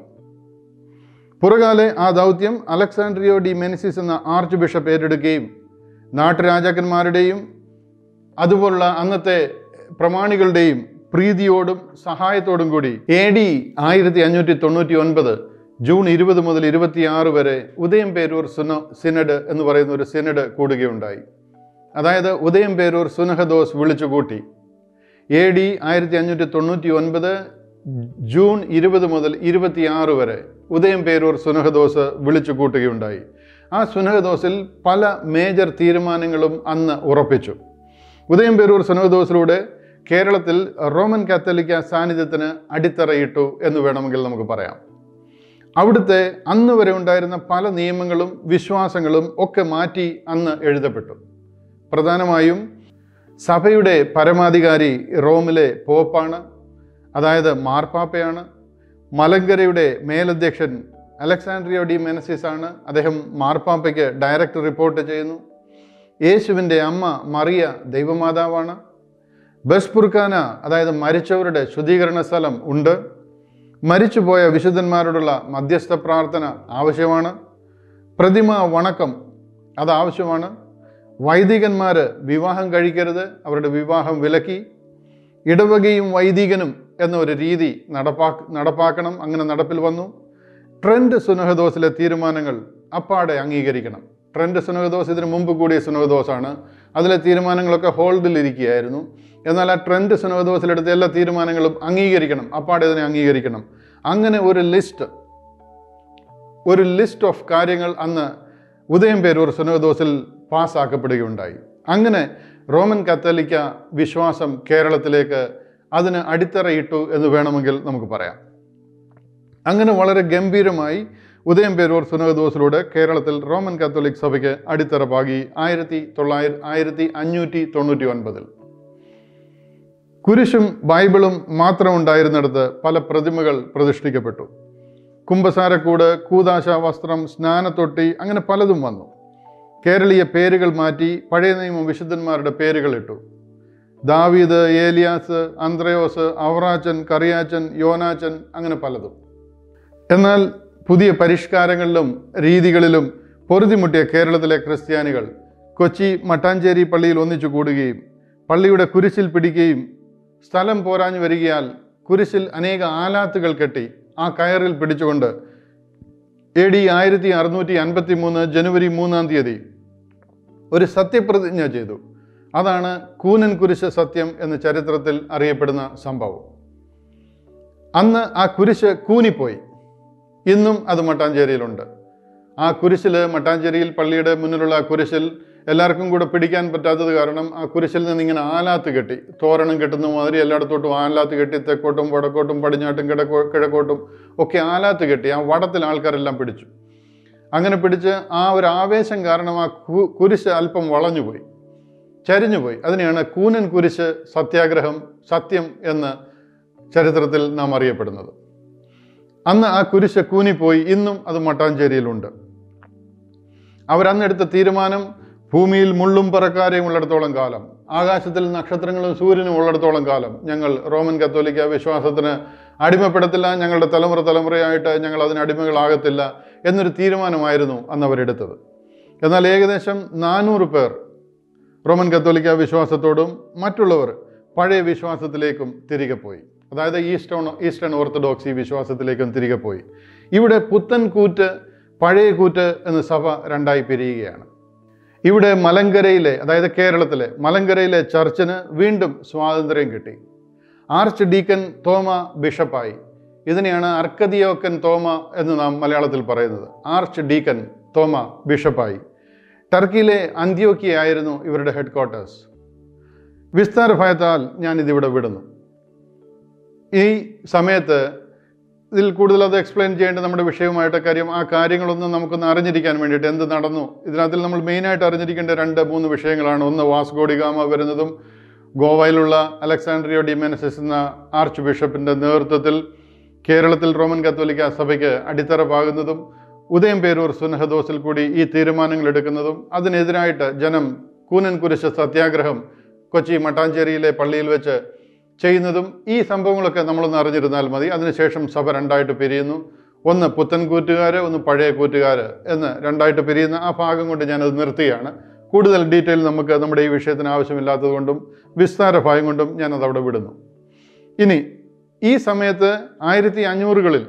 പുറകാലെ ആ ദൗത്യം അലക്സാൻഡ്രിയോ ഡി മെനസിസ് എന്ന ആർച്ച് ബിഷപ്പ് ഏറ്റെടുക്കുകയും നാട്ടുരാജാക്കന്മാരുടെയും അതുപോലുള്ള അന്നത്തെ പ്രമാണികളുടെയും പ്രീതിയോടും സഹായത്തോടും കൂടി എ ഡി ആയിരത്തി അഞ്ഞൂറ്റി തൊണ്ണൂറ്റി ഒൻപത് ജൂൺ ഇരുപത് മുതൽ ഇരുപത്തിയാറ് വരെ ഉദയം പേരൂർ സുന സിനഡ് എന്ന് പറയുന്ന ഒരു സിനഡ് കൂടുകയുണ്ടായി അതായത് ഉദയം പേരൂർ സുനഹദോസ് വിളിച്ചുകൂട്ടി എ ഡി ആയിരത്തി അഞ്ഞൂറ്റി തൊണ്ണൂറ്റി ഒൻപത് ജൂൺ ഇരുപത് മുതൽ ഇരുപത്തിയാറ് വരെ ഉദയം പേരൂർ സുനഹദോസ് വിളിച്ചു കൂട്ടുകയുണ്ടായി ആ സുനഹദോസിൽ പല മേജർ തീരുമാനങ്ങളും അന്ന് ഉറപ്പിച്ചു ഉദയം പേരൂർ സുനഹദോസിലൂടെ കേരളത്തിൽ റോമൻ കാത്തലിക്ക സാന്നിധ്യത്തിന് അടിത്തറയിട്ടു എന്ന് വേണമെങ്കിൽ നമുക്ക് പറയാം അവിടുത്തെ അന്ന് വരെ ഉണ്ടായിരുന്ന പല നിയമങ്ങളും വിശ്വാസങ്ങളും ഒക്കെ മാറ്റി അന്ന് എഴുതപ്പെട്ടു പ്രധാനമായും സഭയുടെ പരമാധികാരി റോമിലെ പോപ്പാണ് അതായത് മാർപ്പാപ്പയാണ് മലങ്കരയുടെ മേലധ്യക്ഷൻ അലക്സാൻഡ്രിയോ ഡി മെനസിസ് ആണ് അദ്ദേഹം മാർപ്പാപ്പയ്ക്ക് ഡയറക്റ്റ് റിപ്പോർട്ട് ചെയ്യുന്നു യേശുവിൻ്റെ അമ്മ മറിയ ദൈവമാതാവാണ് ബസ്പുർഖാന അതായത് മരിച്ചവരുടെ ശുദ്ധീകരണ സ്ഥലം ഉണ്ട് മരിച്ചുപോയ വിശുദ്ധന്മാരോടുള്ള മധ്യസ്ഥ പ്രാർത്ഥന ആവശ്യമാണ് പ്രതിമ വണക്കം അത് ആവശ്യമാണ് വൈദികന്മാർ വിവാഹം കഴിക്കരുത് അവരുടെ വിവാഹം വിലക്കി ഇടവകയും വൈദികനും എന്ന ഒരു രീതി നടപ്പാ നടപ്പാക്കണം അങ്ങനെ നടപ്പിൽ വന്നു ട്രെൻഡ് സുനഹദോസിലെ തീരുമാനങ്ങൾ അപ്പാടെ അംഗീകരിക്കണം ട്രെൻഡ് സുനഹദോസ് ഇതിനു മുമ്പ് കൂടിയ സുനഹദോസാണ് അതിലെ തീരുമാനങ്ങളൊക്കെ ഹോൾഡിൽ ഇരിക്കുകയായിരുന്നു എന്നാൽ ആ ട്രെൻഡ് സുനഹദോസിലെടുത്ത എല്ലാ തീരുമാനങ്ങളും അംഗീകരിക്കണം അപ്പാടെ ഇതിനെ അംഗീകരിക്കണം അങ്ങനെ ഒരു ലിസ്റ്റ് ഒരു ലിസ്റ്റ് ഓഫ് കാര്യങ്ങൾ അന്ന് ഉദയം പേരൂർ സുനഹദോസിൽ പാസ്സാക്കപ്പെടുകയുണ്ടായി അങ്ങനെ റോമൻ കത്തോലിക്ക വിശ്വാസം കേരളത്തിലേക്ക് അതിന് അടിത്തറയിട്ടു എന്ന് വേണമെങ്കിൽ നമുക്ക് പറയാം അങ്ങനെ വളരെ ഗംഭീരമായി ഉദയം പേരൂർ സുനഹദോസിലൂടെ കേരളത്തിൽ റോമൻ കത്തോലിക് സഭയ്ക്ക് അടിത്തറ പാകി ആയിരത്തി തൊള്ളായിരത്തി ആയിരത്തി അഞ്ഞൂറ്റി തൊണ്ണൂറ്റി ഒൻപതിൽ കുരിശും ബൈബിളും മാത്രം ഉണ്ടായിരുന്നിടത്ത് പല പ്രതിമകൾ പ്രതിഷ്ഠിക്കപ്പെട്ടു കുംഭസാരക്കൂട് കൂതാശ വസ്ത്രം സ്നാനത്തൊട്ടി അങ്ങനെ പലതും വന്നു കേരളീയ പേരുകൾ മാറ്റി പഴയ നിയമ വിശുദ്ധന്മാരുടെ പേരുകൾ ഇട്ടു ദാവീദ് ഏലിയാസ് അന്ത്രയോസ് അവറാച്ചൻ കറിയാച്ചൻ യോനാച്ചൻ അങ്ങനെ പലതും എന്നാൽ പുതിയ പരിഷ്കാരങ്ങളിലും രീതികളിലും പൊറുതിമുട്ടിയ കേരളത്തിലെ ക്രിസ്ത്യാനികൾ കൊച്ചി മട്ടാഞ്ചേരി പള്ളിയിൽ ഒന്നിച്ചു കൂടുകയും പള്ളിയുടെ കുരിശിൽ പിടിക്കുകയും സ്ഥലം പോരാഞ്ഞു വരികയാൽ കുരിശിൽ അനേക ആലാത്തുകൾ കെട്ടി ആ കയറിൽ പിടിച്ചുകൊണ്ട് എ ഡി ആയിരത്തി അറുന്നൂറ്റി അൻപത്തി മൂന്ന് ജനുവരി മൂന്നാം തീയതി ഒരു സത്യപ്രതിജ്ഞ ചെയ്തു അതാണ് കൂനൻ കുരിശ് സത്യം എന്ന് ചരിത്രത്തിൽ അറിയപ്പെടുന്ന സംഭവം അന്ന് ആ കുരിശ് കൂനിപ്പോയി ഇന്നും അത് മട്ടാഞ്ചേരിയിലുണ്ട് ആ കുരിശിൽ മട്ടാഞ്ചേരിയിൽ പള്ളിയുടെ മുന്നിലുള്ള ആ കുരിശിൽ എല്ലാവർക്കും കൂടെ പിടിക്കാൻ പറ്റാത്തത് കാരണം ആ കുരിശിൽ നിന്ന് ഇങ്ങനെ ആലാത്ത് കെട്ടി തോരണം കെട്ടുന്ന മാതിരി എല്ലായിടത്തോട്ടും ആലാത്ത് കെട്ടി തെക്കോട്ടും വടക്കോട്ടും പടിഞ്ഞാട്ടും കിഴക്കോ കിഴക്കോട്ടും ഒക്കെ ആലാത്ത് കെട്ടി ആ വടത്തിൽ ആൾക്കാരെല്ലാം പിടിച്ചു അങ്ങനെ പിടിച്ച് ആ ഒരു ആവേശം കാരണം ആ കു- കുരിശ് അല്പം വളഞ്ഞുപോയി ചരിഞ്ഞുപോയി അതിനെയാണ് കൂനൻ കുരിശ് സത്യാഗ്രഹം സത്യം എന്ന് ചരിത്രത്തിൽ നാം അറിയപ്പെടുന്നത് അന്ന് ആ കുരിശ് കൂനിപ്പോയി ഇന്നും അത് മട്ടാഞ്ചേരിയിലുണ്ട് അവരന്നെടുത്ത തീരുമാനം ഭൂമിയിൽ മുള്ളും പറക്കാരെയും ഉള്ളിടത്തോളം കാലം ആകാശത്തിൽ നക്ഷത്രങ്ങളും സൂര്യനും ഉള്ളിടത്തോളം കാലം ഞങ്ങൾ റോമൻ കത്തോലിക്ക വിശ്വാസത്തിന് അടിമപ്പെടത്തില്ല ഞങ്ങളുടെ തലമുറ തലമുറയായിട്ട് ഞങ്ങൾ അതിന് അടിമകളാകത്തില്ല എന്നൊരു തീരുമാനമായിരുന്നു അന്ന് അവരെടുത്തത് എന്നാൽ ഏകദേശം നാനൂറ് പേർ റോമൻ കത്തോലിക്ക വിശ്വാസത്തോടും മറ്റുള്ളവർ പഴയ വിശ്വാസത്തിലേക്കും തിരികെ പോയി അതായത് ഈസ്റ്റേൺ ഈസ്റ്റേൺ ഓർത്തഡോക്സി വിശ്വാസത്തിലേക്കും തിരികെ പോയി ഇവിടെ പുത്തൻ കൂറ്റ് പഴയ കൂറ്റ് എന്ന് സഭ രണ്ടായി പിരിയുകയാണ് ഇവിടെ മലങ്കരയിലെ അതായത് കേരളത്തിലെ മലങ്കരയിലെ ചർച്ചിന് വീണ്ടും സ്വാതന്ത്ര്യം കിട്ടി ആർച്ച് ഡീക്കൻ തോമ ബിഷപ്പായി ഇതിനെയാണ് അർക്കദിയോക്കൻ തോമ എന്ന് നാം മലയാളത്തിൽ പറയുന്നത് ആർച്ച് ഡീക്കൻ തോമ ബിഷപ്പായി ടർക്കിയിലെ അന്ത്യോക്കിയ ആയിരുന്നു ഇവരുടെ ഹെഡ് ക്വാർട്ടേഴ്സ് വിസ്താര ഭയത്താൽ ഞാനിതിവിടെ വിടുന്നു ഈ സമയത്ത് ഇതിൽ കൂടുതൽ അത് എക്സ്പ്ലെയിൻ ചെയ്യേണ്ട നമ്മുടെ വിഷയവുമായിട്ട് കാര്യം ആ കാര്യങ്ങളൊന്നും നമുക്കൊന്ന് അറിഞ്ഞിരിക്കാൻ വേണ്ടിയിട്ട് എന്ത് നടന്നു ഇതിനകത്തിൽ നമ്മൾ മെയിനായിട്ട് അറിഞ്ഞിരിക്കേണ്ട രണ്ട് മൂന്ന് വിഷയങ്ങളാണ് ഒന്ന് വാസ്കോഡിഗാമ വരുന്നതും ഗോവയിലുള്ള അലക്സാണ്ട്രിയോ ഡിമെനസിസ് എന്ന ആർച്ച് ബിഷപ്പിൻ്റെ നേതൃത്വത്തിൽ കേരളത്തിൽ റോമൻ കത്തോലിക്ക സഭയ്ക്ക് അടിത്തറ പാകുന്നതും ഉദയം പേരൂർ സുനഹദോസിൽ കൂടി ഈ തീരുമാനങ്ങൾ എടുക്കുന്നതും അതിനെതിരായിട്ട് ജനം കൂനൻ കുരിശ് സത്യാഗ്രഹം കൊച്ചി മട്ടാഞ്ചേരിയിലെ പള്ളിയിൽ വെച്ച് ചെയ്യുന്നതും ഈ സംഭവങ്ങളൊക്കെ നമ്മളൊന്ന് അറിഞ്ഞിരുന്നാൽ മതി അതിനുശേഷം സഭ രണ്ടായിട്ട് പിരിയുന്നു ഒന്ന് പുത്തൻ കൂറ്റുകാർ ഒന്ന് പഴയ കൂറ്റുകാർ എന്ന് രണ്ടായിട്ട് പിരിയുന്ന ആ ഭാഗം കൊണ്ട് ഞാനത് നിർത്തുകയാണ് കൂടുതൽ ഡീറ്റെയിൽ നമുക്ക് നമ്മുടെ ഈ വിഷയത്തിന് ആവശ്യമില്ലാത്തത് കൊണ്ടും വിസ്താര ഭയം കൊണ്ടും ഞാനത് അവിടെ വിടുന്നു ഇനി ഈ സമയത്ത് ആയിരത്തി അഞ്ഞൂറുകളിൽ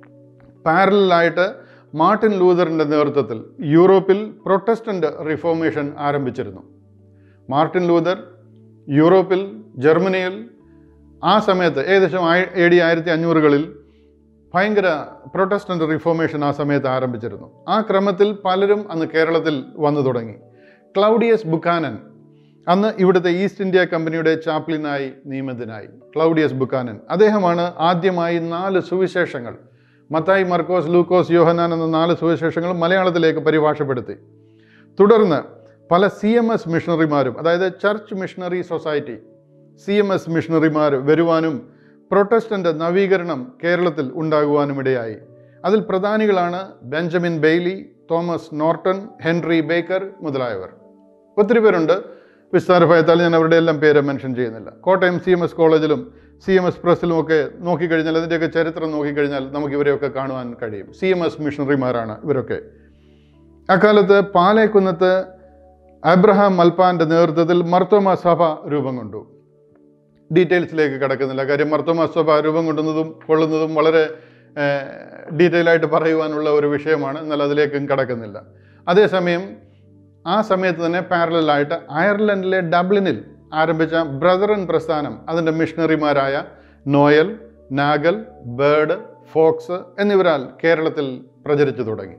പാരലായിട്ട് മാർട്ടിൻ ലൂതറിൻ്റെ നേതൃത്വത്തിൽ യൂറോപ്പിൽ പ്രൊട്ടസ്റ്റന്റ് റിഫോർമേഷൻ ആരംഭിച്ചിരുന്നു മാർട്ടിൻ ലൂതർ യൂറോപ്പിൽ ജർമ്മനിയിൽ ആ സമയത്ത് ഏകദേശം എ ഡി ആയിരത്തി അഞ്ഞൂറുകളിൽ ഭയങ്കര പ്രൊട്ടസ്റ്റന്റ് റിഫോർമേഷൻ ആ സമയത്ത് ആരംഭിച്ചിരുന്നു ആ ക്രമത്തിൽ പലരും അന്ന് കേരളത്തിൽ വന്നു തുടങ്ങി ക്ലൗഡിയസ് ബുക്കാനൻ അന്ന് ഇവിടുത്തെ ഈസ്റ്റ് ഇന്ത്യ കമ്പനിയുടെ ചാപ്ലിനായി നിയമിതനായി ക്ലൗഡിയസ് ബുക്കാനൻ അദ്ദേഹമാണ് ആദ്യമായി നാല് സുവിശേഷങ്ങൾ മത്തായി മർക്കോസ് ലൂക്കോസ് യോഹനാൻ എന്ന നാല് സുവിശേഷങ്ങൾ മലയാളത്തിലേക്ക് പരിഭാഷപ്പെടുത്തി തുടർന്ന് പല സി എം എസ് മിഷണറിമാരും അതായത് church missionary society C M S മിഷണറിമാർ വരുവാനും പ്രൊട്ടസ്റ്റന്റ് നവീകരണം കേരളത്തിൽ ഉണ്ടാകുവാനും ഇടയായി അതിൽ പ്രധാനികളാണ് Benjamin Bailey Thomas Norton Henry Baker മുതലായവർ ഒത്തിരി പേരുണ്ട് വിസ്താര ഭയത്താൽ ഞാൻ അവരുടെ എല്ലാം പേര് മെൻഷൻ ചെയ്യുന്നില്ല കോട്ടയം സി എം എസ് കോളേജിലും സി എം എസ് പ്രസ്സിലും ഒക്കെ നോക്കിക്കഴിഞ്ഞാൽ അതിൻ്റെയൊക്കെ ചരിത്രം നോക്കിക്കഴിഞ്ഞാൽ നമുക്ക് ഇവരെയൊക്കെ കാണുവാൻ കഴിയും സി എം എസ് മിഷണറിമാരാണ് ഇവരൊക്കെ അക്കാലത്ത് പാലേക്കുന്നത്ത് അബ്രഹാം മൽപ്പാന്റെ നേതൃത്വത്തിൽ മർത്തോമ സഭ രൂപം കൊണ്ടു ഡീറ്റെയിൽസിലേക്ക് കിടക്കുന്നില്ല കാര്യം മർത്തോമ സഭ രൂപം കൊണ്ടുന്നതും കൊള്ളുന്നതും വളരെ ഡീറ്റെയിൽ ആയിട്ട് പറയുവാനുള്ള ഒരു വിഷയമാണ് എന്നാൽ അതിലേക്കും കിടക്കുന്നില്ല അതേസമയം ആ സമയത്ത് തന്നെ പാരലായിട്ട് അയർലൻഡിലെ ഡബ്ലിനിൽ ആരംഭിച്ച ബ്രദറൻ പ്രസ്ഥാനം അതിൻ്റെ മിഷണറിമാരായ നോയൽ നാഗൽ ബേർഡ് ഫോക്സ് എന്നിവരാൽ കേരളത്തിൽ പ്രചരിച്ചു തുടങ്ങി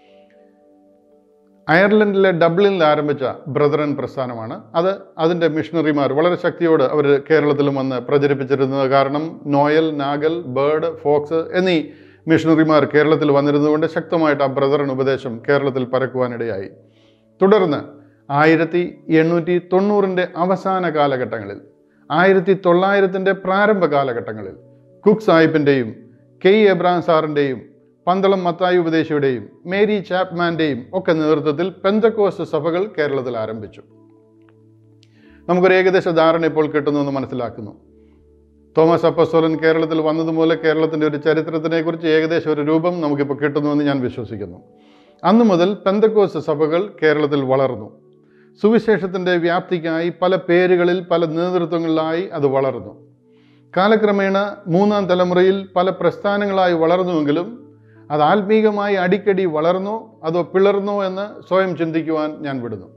അയർലൻഡിലെ ഡബ്ലിനിൽ ആരംഭിച്ച ബ്രദറൻ പ്രസ്ഥാനമാണ് അത് അതിൻ്റെ മിഷണറിമാർ വളരെ ശക്തിയോട് അവർ കേരളത്തിലും വന്ന് പ്രചരിപ്പിച്ചിരുന്നത് കാരണം നോയൽ നാഗൽ ബേർഡ് ഫോക്സ് എന്നീ മിഷണറിമാർ കേരളത്തിൽ വന്നിരുന്നതുകൊണ്ട് ശക്തമായിട്ട് ആ ബ്രദറൻ ഉപദേശം കേരളത്തിൽ പരക്കുവാനിടയായി തുടർന്ന് ആയിരത്തി എണ്ണൂറ്റി തൊണ്ണൂറിൻ്റെ അവസാന കാലഘട്ടങ്ങളിൽ ആയിരത്തി തൊള്ളായിരത്തിൻ്റെ പ്രാരംഭ കാലഘട്ടങ്ങളിൽ കുക്ക് സാഹിബിൻ്റെയും കെ ഇ എബ്രാം സാറിൻ്റെയും പന്തളം മത്തായി ഉപദേശിയുടെയും മേരി ചാപ്മാൻ്റെയും ഒക്കെ നേതൃത്വത്തിൽ പെന്തക്കോസ് സഭകൾ കേരളത്തിൽ ആരംഭിച്ചു നമുക്കൊരു ഏകദേശ ധാരണ ഇപ്പോൾ കിട്ടുന്നു എന്ന് മനസ്സിലാക്കുന്നു തോമസ് അപ്പസ്തോലൻ കേരളത്തിൽ വന്നതുപോലെ കേരളത്തിൻ്റെ ഒരു ചരിത്രത്തിനെക്കുറിച്ച് ഏകദേശം ഒരു രൂപം നമുക്കിപ്പോൾ കിട്ടുന്നുവെന്ന് ഞാൻ വിശ്വസിക്കുന്നു അന്നു മുതൽ പെന്തക്കോസ് സഭകൾ കേരളത്തിൽ വളർന്നു സുവിശേഷത്തിൻ്റെ വ്യാപ്തിക്കായി പല പേരുകളിൽ പല നേതൃത്വങ്ങളിലായി അത് വളർന്നു കാലക്രമേണ മൂന്നാം തലമുറയിൽ പല പ്രസ്ഥാനങ്ങളായി വളർന്നുവെങ്കിലും അത് ആത്മീകമായി അടിക്കടി വളർന്നോ അതോ പിളർന്നോ എന്ന് സ്വയം ചിന്തിക്കുവാൻ ഞാൻ വിടുന്നു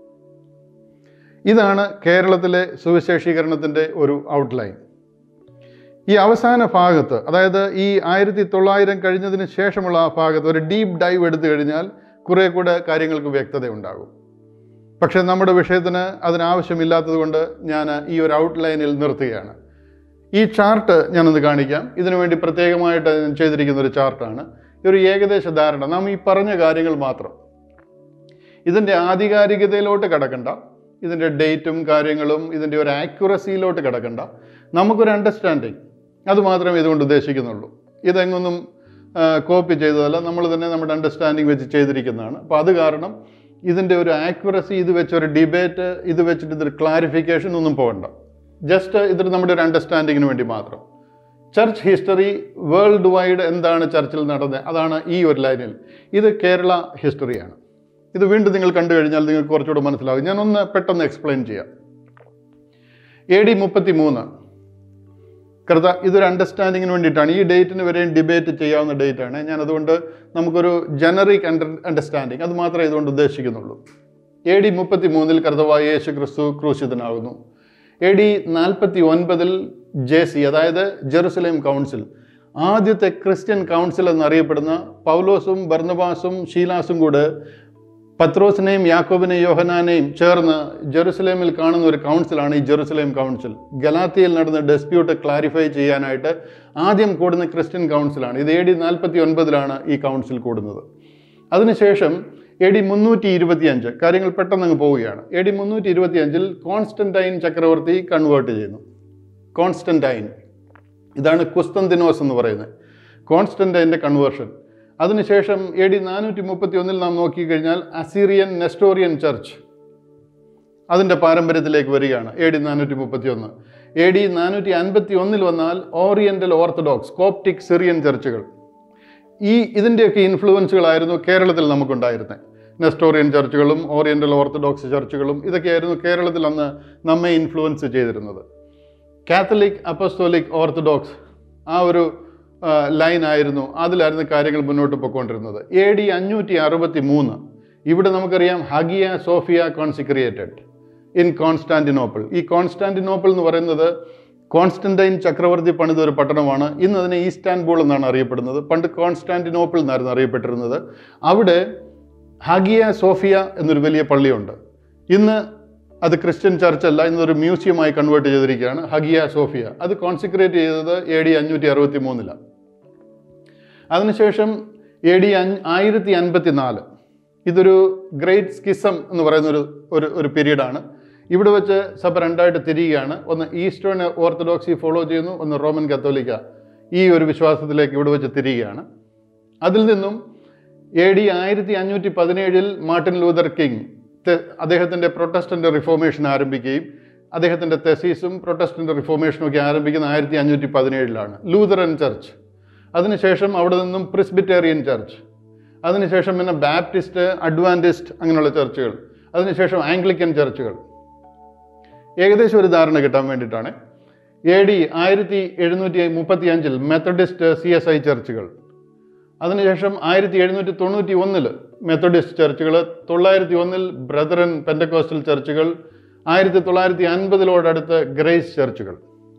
ഇതാണ് കേരളത്തിലെ സുവിശേഷീകരണത്തിൻ്റെ ഒരു ഔട്ട്ലൈൻ ഈ അവസാന ഭാഗത്ത് അതായത് ഈ ആയിരത്തി തൊള്ളായിരം കഴിഞ്ഞതിന് ശേഷമുള്ള ആ ഭാഗത്ത് ഒരു ഡീപ്പ് ഡൈവ് എടുത്തു കഴിഞ്ഞാൽ കുറേ കൂടെ കാര്യങ്ങൾക്ക് വ്യക്തത ഉണ്ടാകും പക്ഷേ നമ്മുടെ വിഷയത്തിന് അതിനാവശ്യമില്ലാത്തത് കൊണ്ട് ഞാൻ ഈ ഒരു ഔട്ട്ലൈനിൽ നിർത്തുകയാണ് ഈ ചാർട്ട് ഞാനൊന്ന് കാണിക്കാം ഇതിനു വേണ്ടി പ്രത്യേകമായിട്ട് ഞാൻ ചെയ്തിരിക്കുന്ന ഒരു ചാർട്ടാണ് ഈ ഒരു ഏകദേശ ധാരണ നാം ഈ പറഞ്ഞ കാര്യങ്ങൾ മാത്രം ഇതിൻ്റെ ആധികാരികതയിലോട്ട് കിടക്കണ്ട ഇതിൻ്റെ ഡേറ്റും കാര്യങ്ങളും ഇതിൻ്റെ ഒരു ആക്യുറസിയിലോട്ട് കിടക്കണ്ട നമുക്കൊരു അണ്ടർസ്റ്റാൻഡിങ് അത് മാത്രമേ ഇതുകൊണ്ട് ഉദ്ദേശിക്കുന്നുള്ളൂ ഇതെങ്ങൊന്നും കോപ്പി ചെയ്തതല്ല നമ്മൾ തന്നെ നമ്മുടെ അണ്ടർസ്റ്റാൻഡിങ് വെച്ച് ചെയ്തിരിക്കുന്നതാണ് അപ്പോൾ അത് കാരണം ഇതിൻ്റെ ഒരു ആക്യുറസി ഇത് വെച്ചൊരു ഡിബേറ്റ് ഇത് വെച്ചിട്ട് ഇതൊരു ക്ലാരിഫിക്കേഷൻ ഒന്നും പോകണ്ട ജസ്റ്റ് ഇതിൽ നമ്മുടെ ഒരു അണ്ടർസ്റ്റാൻഡിങ്ങിന് വേണ്ടി മാത്രം ചർച്ച് ഹിസ്റ്ററി വേൾഡ് വൈഡ് എന്താണ് ചർച്ചിൽ നടന്നത് അതാണ് ഈ ഒരു ലൈനിൽ ഇത് കേരള ഹിസ്റ്ററിയാണ് ഇത് വീണ്ടും നിങ്ങൾ കണ്ടു കഴിഞ്ഞാൽ നിങ്ങൾക്ക് കുറച്ചുകൂടെ മനസ്സിലാകും ഞാനൊന്ന് പെട്ടെന്ന് എക്സ്പ്ലെയിൻ ചെയ്യാം എ ഡി മുപ്പത്തി മൂന്ന് കൃത ഇതൊരു അണ്ടർസ്റ്റാൻഡിങ്ങിന് വേണ്ടിയിട്ടാണ് ഈ ഡേറ്റിന് വരെയും ഡിബേറ്റ് ചെയ്യാവുന്ന ഡേറ്റ് ആണ് ഞാൻ അതുകൊണ്ട് നമുക്കൊരു ജനറിക് അണ്ടർ അണ്ടർസ്റ്റാൻഡിങ് അത് മാത്രമേ ഇതുകൊണ്ട് ഉദ്ദേശിക്കുന്നുള്ളൂ എ ഡി മുപ്പത്തി മൂന്നിൽ കർത്തവായ യേശു ക്രിസ്തു ക്രൂശിതനാകുന്നു എ ഡി നാൽപ്പത്തി ഒൻപതിൽ ജെ സി അതായത് ജെറുസലേം കൗൺസിൽ ആദ്യത്തെ ക്രിസ്ത്യൻ കൗൺസിൽ എന്നറിയപ്പെടുന്ന പൗലോസും ബർണബാസും ഷീലാസും കൂടെ പത്രോസിനെയും യാക്കോബിനെയും യോഹനാനെയും ചേർന്ന് ജെറുസലേമിൽ കാണുന്ന ഒരു കൗൺസിലാണ് ഈ ജെറുസലേം കൗൺസിൽ ഗലാത്തിയിൽ നടന്ന ഡെസ്പ്യൂട്ട് ക്ലാരിഫൈ ചെയ്യാനായിട്ട് ആദ്യം കൂടുന്ന ക്രിസ്ത്യൻ കൗൺസിലാണ് ഇത് എ ഡി നാൽപ്പത്തി ഒൻപതിലാണ് ഈ കൗൺസിൽ കൂടുന്നത് അതിനുശേഷം എ ഡി മുന്നൂറ്റി ഇരുപത്തിയഞ്ച് കാര്യങ്ങൾ പെട്ടെന്ന് അങ്ങ് പോവുകയാണ് എ ഡി മുന്നൂറ്റി ഇരുപത്തിയഞ്ചിൽ കോൺസ്റ്റന്റൈൻ ചക്രവർത്തി കൺവേർട്ട് ചെയ്യുന്നു കോൺസ്റ്റന്റൈൻ ഇതാണ് കുസ്തന്തിനോസ് എന്ന് പറയുന്നത് കോൺസ്റ്റന്റൈൻ്റെ കൺവേർഷൻ അതിനുശേഷം എ ഡി നാനൂറ്റി മുപ്പത്തി ഒന്നിൽ നാം നോക്കിക്കഴിഞ്ഞാൽ അസീറിയൻ നെസ്റ്റോറിയൻ ചർച്ച് അതിൻ്റെ പാരമ്പര്യത്തിലേക്ക് വരികയാണ് എ ഡി നാനൂറ്റി മുപ്പത്തി ഒന്ന് എ ഡി നാനൂറ്റി അൻപത്തി ഒന്നിൽ വന്നാൽ ഓറിയന്റൽ ഓർത്തഡോക്സ് കോപ്റ്റിക് സിറിയൻ ചർച്ചുകൾ ഈ ഇതിൻ്റെയൊക്കെ ഇൻഫ്ലുവൻസുകളായിരുന്നു കേരളത്തിൽ നമുക്കുണ്ടായിരുന്നത് നെസ്റ്റോറിയൻ ചർച്ചുകളും ഓറിയന്റൽ ഓർത്തഡോക്സ് ചർച്ചുകളും ഇതൊക്കെയായിരുന്നു കേരളത്തിൽ അന്ന് നമ്മെ ഇൻഫ്ലുവൻസ് ചെയ്തിരുന്നത് കാത്തലിക് അപ്പസ്തോലിക് ഓർത്തഡോക്സ് ആ ഒരു ലൈൻ ആയിരുന്നു അതിലായിരുന്നു കാര്യങ്ങൾ മുന്നോട്ട് പോയിക്കൊണ്ടിരുന്നത് എ ഡി അഞ്ഞൂറ്റി അറുപത്തി മൂന്ന് ഇവിടെ നമുക്കറിയാം Hagia Sophia consecrated in Constantinople ഈ കോൺസ്റ്റാന്റിനോപ്പിൾ എന്ന് പറയുന്നത് കോൺസ്റ്റന്റൈൻ ചക്രവർത്തി പണിത ഒരു പട്ടണമാണ് ഇന്ന് അതിനെ ഈസ്റ്റാൻബൂൾ എന്നാണ് അറിയപ്പെടുന്നത് പണ്ട് കോൺസ്റ്റാന്റിനോപ്പിൾ എന്നായിരുന്നു അറിയപ്പെട്ടിരുന്നത് അവിടെ ഹഗിയ സോഫിയ എന്നൊരു വലിയ പള്ളിയുണ്ട് ഇന്ന് അത് ക്രിസ്ത്യൻ ചർച്ച് അല്ല ഇന്നൊരു മ്യൂസിയമായി കൺവേർട്ട് ചെയ്തിരിക്കുകയാണ് ഹഗിയ സോഫിയ അത് കോൺസിക്രേറ്റ് ചെയ്തത് എ ഡി അഞ്ഞൂറ്റി അറുപത്തി മൂന്നിലാണ് അതിനുശേഷം എ ഡി അഞ്ഞ് ആയിരത്തി അൻപത്തി നാല് ഇതൊരു ഗ്രേറ്റ് സ്കിസം എന്ന് പറയുന്ന ഒരു ഒരു ഒരു പീരീഡാണ് ഇവിടെ വെച്ച് സഭ രണ്ടായിട്ട് തിരിയുകയാണ് ഒന്ന് ഈസ്റ്റേൺ ഓർത്തഡോക്സി ഫോളോ ചെയ്യുന്നു ഒന്ന് റോമൻ കത്തോലിക്ക ഈ ഒരു വിശ്വാസത്തിലേക്ക് ഇവിടെ വെച്ച് തിരിയുകയാണ് അതിൽ നിന്നും എ ഡി ആയിരത്തി അഞ്ഞൂറ്റി പതിനേഴിൽ മാർട്ടിൻ ലൂതർ കിങ് തെ- അദ്ദേഹത്തിൻ്റെ പ്രൊട്ടസ്റ്റൻ്റ് റിഫോർമേഷൻ ആരംഭിക്കുകയും അദ്ദേഹത്തിൻ്റെ തെസീസും പ്രൊട്ടസ്റ്റൻ്റ് റിഫോർമേഷനും ഒക്കെ ആരംഭിക്കുന്ന ആയിരത്തി അഞ്ഞൂറ്റി പതിനേഴിലാണ് ലൂതറൻ ചർച്ച് അതിനുശേഷം അവിടെ നിന്നും പ്രിസ്ബിറ്റേറിയൻ ചർച്ച് അതിനുശേഷം പിന്നെ ബാപ്റ്റിസ്റ്റ് അഡ്വാൻറ്റിസ്റ്റ് അങ്ങനെയുള്ള ചർച്ചുകൾ അതിനുശേഷം ആംഗ്ലിക്കൻ ചർച്ചുകൾ ഏകദേശം ഒരു ധാരണ കിട്ടാൻ വേണ്ടിയിട്ടാണ് എ ഡി ആയിരത്തി എഴുന്നൂറ്റി മുപ്പത്തി അഞ്ചിൽ മെത്തഡിസ്റ്റ് സി എസ് ഐ ചർച്ചുകൾ അതിനുശേഷം ആയിരത്തി എഴുന്നൂറ്റി തൊണ്ണൂറ്റി ഒന്നിൽ മെത്തഡിസ്റ്റ് ചർച്ചുകൾ തൊള്ളായിരത്തി ഒന്നിൽ ബ്രദറൻ പെൻഡക്കോസ്റ്റൽ ചർച്ചുകൾ ആയിരത്തി തൊള്ളായിരത്തി അൻപതിലോടടുത്ത് ഗ്രേസ് ചർച്ചുകൾ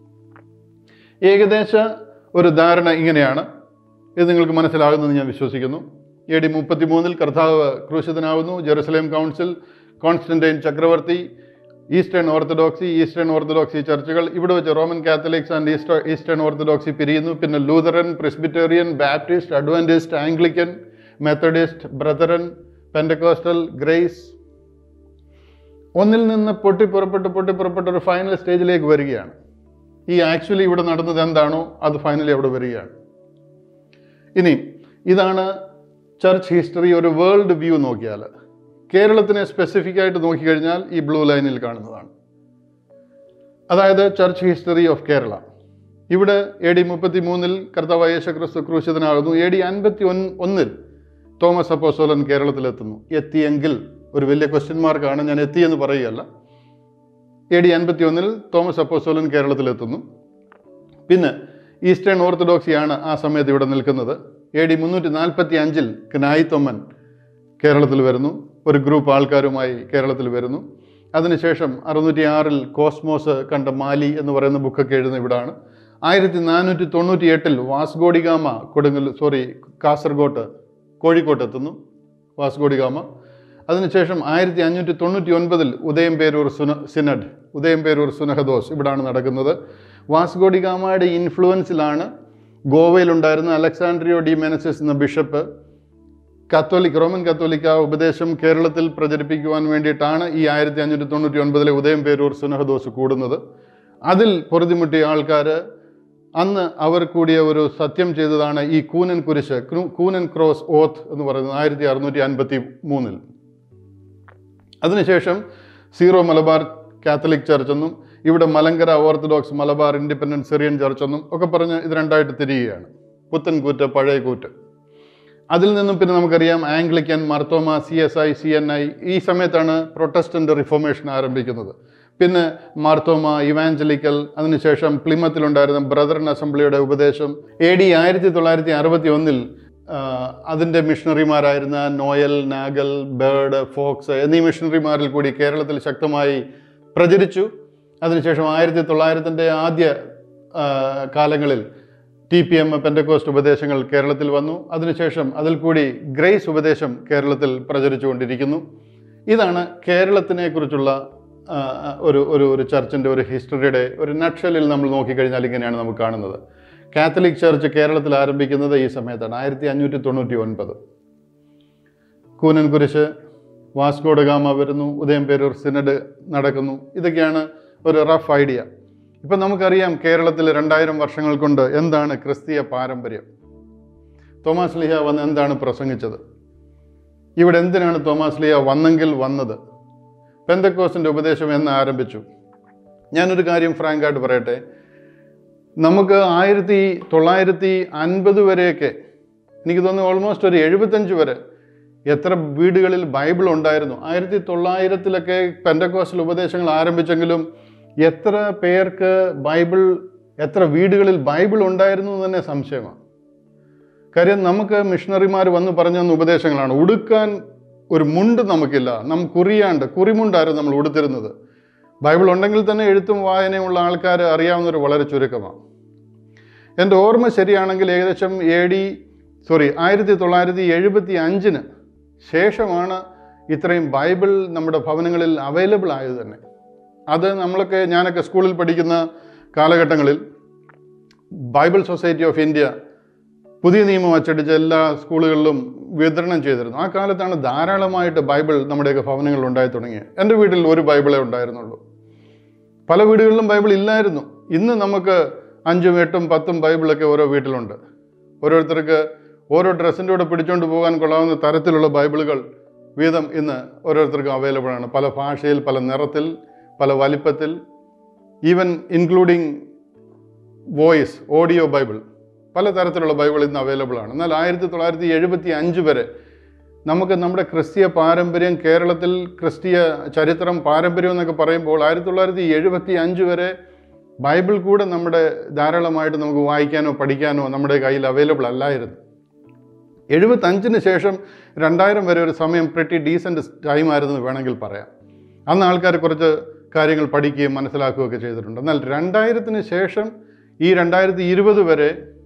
ഏകദേശ ഒരു ധാരണ ഇങ്ങനെയാണ് ഇത് നിങ്ങൾക്ക് മനസ്സിലാകുമെന്ന് ഞാൻ വിശ്വസിക്കുന്നു എ ഡി മുപ്പത്തി മൂന്നിൽ കർത്താവ് ക്രൂശിതനാവുന്നു ജെറുസലേം കൗൺസിൽ കോൺസ്റ്റന്റൈൻ ചക്രവർത്തി ഈസ്റ്റേൺ ഓർത്തഡോക്സി ഈസ്റ്റേൺ ഓർത്തഡോക്സി ചർച്ചുകൾ ഇവിടെ വെച്ച് Roman Catholics and Easter eastern orthodoxy പിരിയുന്നു പിന്നെ Lutheran Presbyterian Baptist Adventist Anglican Methodist Brethren Pentecostal grace ഒന്നിൽ നിന്ന് പൊട്ടിപ്പുറപ്പെട്ട് പൊട്ടിപ്പുറപ്പെട്ട് ഒരു ഫൈനൽ സ്റ്റേജിലേക്ക് വരികയാണ് ഈ ആക്ച്വലി ഇവിടെ നടന്നത് എന്താണോ അത് ഫൈനലി അവിടെ വരികയാണ് ഇനി ഇതാണ് ചർച്ച് ഹിസ്റ്ററി ഒരു വേൾഡ് വ്യൂ നോക്കിയാൽ കേരളത്തിനെ സ്പെസിഫിക് ആയിട്ട് നോക്കിക്കഴിഞ്ഞാൽ ഈ ബ്ലൂ ലൈനിൽ കാണുന്നതാണ് അതായത് ചർച്ച് ഹിസ്റ്ററി ഓഫ് കേരള ഇവിടെ എ ഡി മുപ്പത്തി മൂന്നിൽ കർത്താവ് യേശുക്രിസ്തു ക്രൂശിതനാകുന്നു എ ഡി അൻപത്തി ഒൻ ഒന്നിൽ തോമസ് അപ്പോസോലൻ കേരളത്തിലെത്തുന്നു എത്തിയെങ്കിൽ ഒരു വലിയ ക്വസ്റ്റ്യൻ മാർക്കാണ് ഞാൻ എത്തിയെന്ന് പറയുകയല്ല എ ഡി അൻപത്തി ഒന്നിൽ തോമസ് അപ്പോസോലൻ കേരളത്തിലെത്തുന്നു പിന്നെ ഈസ്റ്റേൺ ഓർത്തഡോക്സിയാണ് ആ സമയത്ത് ഇവിടെ നിൽക്കുന്നത് എ ഡി മുന്നൂറ്റി നാൽപ്പത്തി അഞ്ചിൽ ക്നായിത്തൊമ്മൻ കേരളത്തിൽ വരുന്നു ഒരു ഗ്രൂപ്പ് ആൾക്കാരുമായി കേരളത്തിൽ വരുന്നു അതിനുശേഷം അറുന്നൂറ്റി ആറിൽ കോസ്മോസ് കണ്ട മാലി എന്ന് പറയുന്ന ബുക്കൊക്കെ എഴുതുന്ന ഇവിടാണ് ആയിരത്തി നാനൂറ്റി തൊണ്ണൂറ്റി എട്ടിൽ വാസ്കോഡിഗാമ കൊടുങ്ങൽ സോറി കാസർഗോട്ട് കോഴിക്കോട്ട് എത്തുന്നു വാസ്കോഡിഗാമ അതിനുശേഷം ആയിരത്തി അഞ്ഞൂറ്റി തൊണ്ണൂറ്റി ഒൻപതിൽ ഉദയംപേരൂർ സുന സിനഡ് ഉദയംപേരൂർ സുനഹദോസ് ഇവിടാണ് നടക്കുന്നത് വാസ്കോഡിഗാമയുടെ ഇൻഫ്ലുവൻസിലാണ് ഗോവയിലുണ്ടായിരുന്ന അലക്സാൻഡ്രിയോ ഡി മെനസിസ് എന്ന ബിഷപ്പ് കത്തോലിക് റോമൻ കത്തോലിക്ക ഉപദേശം കേരളത്തിൽ പ്രചരിപ്പിക്കുവാൻ വേണ്ടിയിട്ടാണ് ഈ ആയിരത്തി അഞ്ഞൂറ്റി തൊണ്ണൂറ്റി ഒൻപതിലെ ഉദയംപേരൂർ സുനഹദോസ് കൂടുന്നത് അതിൽ പൊറുതിമുട്ടിയ ആൾക്കാർ അന്ന് അവർ കൂടിയ ഒരു സത്യം ചെയ്തതാണ് ഈ കൂനൻ കുരിശ് ക്രൂ- കൂനൻ ക്രോസ് ഓത്ത് എന്ന് പറയുന്നത് ആയിരത്തി അറുന്നൂറ്റി അൻപത്തി മൂന്നിൽ അതിനുശേഷം സീറോ മലബാർ കാത്തലിക് ചർച്ച് എന്നും ഇവിടെ Malankara Orthodox Malabar independent Syrian church എന്നും ഒക്കെ പറഞ്ഞ് ഇത് രണ്ടായിട്ട് തിരിയുകയാണ് പുത്തൻ കൂറ്റ് പഴയ കൂറ്റ് അതിൽ നിന്നും പിന്നെ നമുക്കറിയാം Anglican Marthoma C S I C N I ഈ സമയത്താണ് പ്രൊട്ടസ്റ്റന്റ് റിഫോർമേഷൻ ആരംഭിക്കുന്നത് പിന്നെ മാർത്തോമ ഇവാഞ്ചലിക്കൽ അതിനുശേഷം പ്ലിമത്തിലുണ്ടായിരുന്ന ബ്രദറൻ അസംബ്ലിയുടെ ഉപദേശം എ ഡി ആയിരത്തി തൊള്ളായിരത്തി അറുപത്തി ഒന്നിൽ അതിൻ്റെ മിഷണറിമാരായിരുന്ന നോയൽ നാഗൽ ബേർഡ് ഫോക്സ് എന്നീ മിഷണറിമാരിൽ കൂടി കേരളത്തിൽ ശക്തമായി പ്രചരിച്ചു അതിനുശേഷം ആയിരത്തി തൊള്ളായിരത്തിൻ്റെ ആദ്യ ആ, കാലങ്ങളിൽ ടി പി എം പെൻഡക്കോസ്റ്റ് ഉപദേശങ്ങൾ കേരളത്തിൽ വന്നു അതിനുശേഷം അതിൽ കൂടി ഗ്രേസ് ഉപദേശം കേരളത്തിൽ പ്രചരിച്ചുകൊണ്ടിരിക്കുന്നു ഇതാണ് കേരളത്തിനെ കുറിച്ചുള്ള ആ, ഒരു ഒരു ഒരു ചർച്ചിൻ്റെ ഒരു ഹിസ്റ്ററിയുടെ ഒരു നക്ഷലിൽ നമ്മൾ നോക്കിക്കഴിഞ്ഞാൽ ഇങ്ങനെയാണ് നമുക്ക് കാണുന്നത് കാത്തലിക് ചർച്ച് കേരളത്തിൽ ആരംഭിക്കുന്നത് ഈ സമയത്താണ് ആയിരത്തി അഞ്ഞൂറ്റി തൊണ്ണൂറ്റി ഒൻപത് കൂനൻ കുരിശ് വാസ്കോഡ് ഗാമ വരുന്നു ഉദയംപേരൂർ സിനഡ് നടക്കുന്നു ഇതൊക്കെയാണ് ഒരു റഫ് ഐഡിയ ഇപ്പം നമുക്കറിയാം കേരളത്തിൽ രണ്ടായിരം വർഷങ്ങൾ കൊണ്ട് എന്താണ് ക്രിസ്തീയ പാരമ്പര്യം തോമാസ് ലിഹ വന്ന് എന്താണ് പ്രസംഗിച്ചത് ഇവിടെ എന്തിനാണ് തോമാസ് ലിഹ വന്നെങ്കിൽ വന്നത് പെന്തക്കോസിൻ്റെ ഉപദേശം എന്ന് ആരംഭിച്ചു ഞാനൊരു കാര്യം ഫ്രാങ്കായിട്ട് പറയട്ടെ നമുക്ക് ആയിരത്തി തൊള്ളായിരത്തി അൻപത് വരെയൊക്കെ എനിക്ക് തോന്നുന്നു ഓൾമോസ്റ്റ് ഒരു എഴുപത്തഞ്ച് വരെ എത്ര വീടുകളിൽ ബൈബിൾ ഉണ്ടായിരുന്നു ആയിരത്തി തൊള്ളായിരത്തിലൊക്കെ പെൻഡക്കോസ്റ്റൽ ഉപദേശങ്ങൾ ആരംഭിച്ചെങ്കിലും എത്ര പേർക്ക് ബൈബിൾ എത്ര വീടുകളിൽ ബൈബിൾ ഉണ്ടായിരുന്നു എന്ന് തന്നെ സംശയമാണ് കാര്യം നമുക്ക് മിഷണറിമാർ വന്ന് പറഞ്ഞു തന്ന ഉപദേശങ്ങളാണ് ഉടുക്കാൻ ഒരു മുണ്ട് നമുക്കില്ല നാം കുറിയാണ്ട് കുറിമുണ്ടായിരുന്നു നമ്മൾ ഉടുത്തിരുന്നത് ബൈബിൾ ഉണ്ടെങ്കിൽ തന്നെ എഴുത്തും വായനയുള്ള ആൾക്കാർ അറിയാവുന്നവർ വളരെ ചുരുക്കമാണ് എൻ്റെ ഓർമ്മ ശരിയാണെങ്കിൽ ഏകദേശം എ ഡി സോറി ആയിരത്തി തൊള്ളായിരത്തി എഴുപത്തി അഞ്ചിന് ശേഷമാണ് ഇത്രയും ബൈബിൾ നമ്മുടെ ഭവനങ്ങളിൽ അവൈലബിൾ ആയത് തന്നെ അത് നമ്മളൊക്കെ ഞാനൊക്കെ സ്കൂളിൽ പഠിക്കുന്ന കാലഘട്ടങ്ങളിൽ ബൈബിൾ സൊസൈറ്റി ഓഫ് ഇന്ത്യ പുതിയ നിയമം അച്ചടിച്ച് എല്ലാ സ്കൂളുകളിലും വിതരണം ചെയ്തിരുന്നു ആ കാലത്താണ് ധാരാളമായിട്ട് ബൈബിൾ നമ്മുടെയൊക്കെ ഭവനങ്ങളിൽ ഉണ്ടായി തുടങ്ങിയത് എൻ്റെ വീട്ടിൽ ഒരു ബൈബിളേ ഉണ്ടായിരുന്നുള്ളൂ പല വീടുകളിലും ബൈബിൾ ഇല്ലായിരുന്നു ഇന്ന് നമുക്ക് അഞ്ചും എട്ടും പത്തും ബൈബിളൊക്കെ ഓരോ വീട്ടിലുണ്ട് ഓരോരുത്തർക്ക് ഓരോ ഡ്രസ്സിൻ്റെ കൂടെ പിടിച്ചുകൊണ്ട് പോകാൻ കൊള്ളാവുന്ന തരത്തിലുള്ള ബൈബിളുകൾ വീതം ഇന്ന് ഓരോരുത്തർക്കും അവൈലബിൾ ആണ് പല ഭാഷയിൽ പല നിറത്തിൽ പല വലിപ്പത്തിൽ even including voice audio Bible പല തരത്തിലുള്ള ബൈബിൾ ഇന്ന് അവൈലബിൾ ആണ് എന്നാൽ ആയിരത്തി തൊള്ളായിരത്തി എഴുപത്തി അഞ്ച് വരെ നമുക്ക് നമ്മുടെ ക്രിസ്തീയ പാരമ്പര്യം കേരളത്തിൽ ക്രിസ്തീയ ചരിത്രം പാരമ്പര്യം എന്നൊക്കെ പറയുമ്പോൾ ആയിരത്തി തൊള്ളായിരത്തി എഴുപത്തി അഞ്ച് വരെ ബൈബിൾ കൂടെ നമ്മുടെ ധാരാളമായിട്ട് നമുക്ക് വായിക്കാനോ പഠിക്കാനോ നമ്മുടെ കയ്യിൽ അവൈലബിൾ അല്ലായിരുന്നു എഴുപത്തഞ്ചിന് ശേഷം രണ്ടായിരം വരെ ഒരു സമയം പ്രിറ്റി ഡീസൻറ്റ് ടൈം ആയിരുന്നു എന്ന് വേണമെങ്കിൽ പറയാം അന്ന് ആൾക്കാർ കുറച്ച് കാര്യങ്ങൾ പഠിക്കുകയും മനസ്സിലാക്കുകയൊക്കെ ചെയ്തിട്ടുണ്ട് എന്നാൽ രണ്ടായിരത്തിന് ശേഷം ഈ രണ്ടായിരത്തി ഇരുപത് വരെ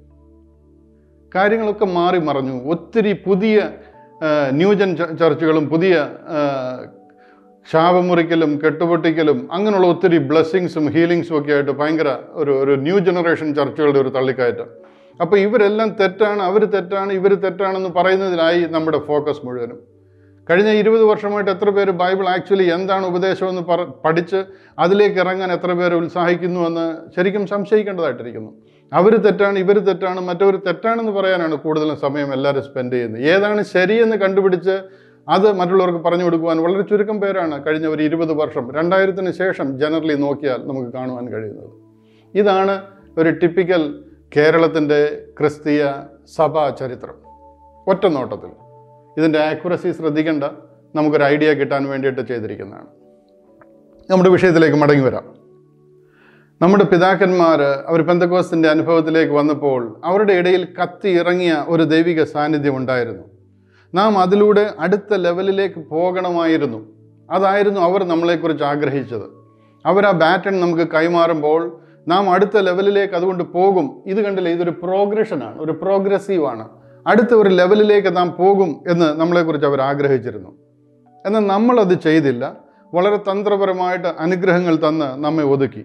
കാര്യങ്ങളൊക്കെ മാറി മറഞ്ഞു ഒത്തിരി പുതിയ ആ, ന്യൂജൻ ച- ചർച്ചുകളും പുതിയ ആ, ശാപമുറിക്കലും കെട്ടുപൊട്ടിക്കലും അങ്ങനെയുള്ള ഒത്തിരി ബ്ലെസ്സിങ്സും ഹീലിങ്സും ഒക്കെ ആയിട്ട് ഭയങ്കര ഒരു ഒരു ന്യൂ ജനറേഷൻ ചർച്ചുകളുടെ ഒരു തള്ളിക്കയറ്റം അപ്പോൾ ഇവരെല്ലാം തെറ്റാണ് അവർ തെറ്റാണ് ഇവർ തെറ്റാണെന്ന് പറയുന്നതിലായി നമ്മുടെ ഫോക്കസ് മുഴുവനും കഴിഞ്ഞ ഇരുപത് വർഷമായിട്ട് എത്ര പേര് ബൈബിൾ ആക്ച്വലി എന്താണ് ഉപദേശമെന്ന് പറ പഠിച്ച് അതിലേക്ക് ഇറങ്ങാൻ എത്ര പേര് ഉത്സാഹിക്കുന്നു എന്ന് ശരിക്കും സംശയിക്കേണ്ടതായിട്ടിരിക്കുന്നു അവർ തെറ്റാണ് ഇവർ തെറ്റാണ് മറ്റവർ തെറ്റാണെന്ന് പറയാനാണ് കൂടുതലും സമയം എല്ലാവരും സ്പെൻഡ് ചെയ്യുന്നത് ഏതാണ് ശരിയെന്ന് കണ്ടുപിടിച്ച് അത് മറ്റുള്ളവർക്ക് പറഞ്ഞു കൊടുക്കുവാൻ വളരെ ചുരുക്കം പേരാണ് കഴിഞ്ഞ ഒരു ഇരുപത് വർഷം രണ്ടായിരത്തിന് ശേഷം ജനറലി നോക്കിയാൽ നമുക്ക് കാണുവാൻ കഴിയുന്നത് ഇതാണ് ഒരു ടിപ്പിക്കൽ കേരളത്തിൻ്റെ ക്രിസ്തീയ സഭാ ചരിത്രം ഒറ്റ നോട്ടത്തിൽ ഇതിൻ്റെ ആക്യുറസി ശ്രദ്ധിക്കേണ്ട നമുക്കൊരു ഐഡിയ കിട്ടാൻ വേണ്ടിയിട്ട് ചെയ്തിരിക്കുന്നതാണ് നമ്മുടെ വിഷയത്തിലേക്ക് മടങ്ങി വരാം നമ്മുടെ പിതാക്കന്മാർ അവർ പെന്തക്കോസിൻ്റെ അനുഭവത്തിലേക്ക് വന്നപ്പോൾ അവരുടെ ഇടയിൽ കത്തി ഇറങ്ങിയ ഒരു ദൈവിക സാന്നിധ്യം ഉണ്ടായിരുന്നു നാം അതിലൂടെ അടുത്ത ലെവലിലേക്ക് പോകണമായിരുന്നു അതായിരുന്നു അവർ നമ്മളെക്കുറിച്ച് ആഗ്രഹിച്ചത് അവർ ആ ബാറ്റൺ നമുക്ക് കൈമാറുമ്പോൾ നാം അടുത്ത ലെവലിലേക്ക് അതുകൊണ്ട് പോകും ഇത് കണ്ടില്ലേ ഇതൊരു പ്രോഗ്രഷനാണ് ഒരു പ്രോഗ്രസീവാണ് അടുത്ത ഒരു ലെവലിലേക്ക് നാം പോകും എന്ന് നമ്മളെക്കുറിച്ച് അവർ ആഗ്രഹിച്ചിരുന്നു എന്നാൽ നമ്മളത് ചെയ്തില്ല വളരെ തന്ത്രപരമായിട്ട് അനുഗ്രഹങ്ങൾ തന്ന് നമ്മെ ഒതുക്കി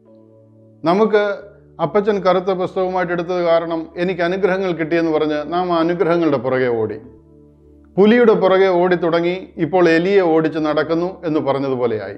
നമുക്ക് അപ്പച്ചൻ കറുത്ത പുസ്തകമായിട്ട് എടുത്തത് കാരണം എനിക്ക് അനുഗ്രഹങ്ങൾ കിട്ടിയെന്ന് പറഞ്ഞ് നാം ആ അനുഗ്രഹങ്ങളുടെ പുറകെ ഓടി പുലിയുടെ പുറകെ ഓടി തുടങ്ങി ഇപ്പോൾ എലിയെ ഓടിച്ച് നടക്കുന്നു എന്ന് പറഞ്ഞതുപോലെയായി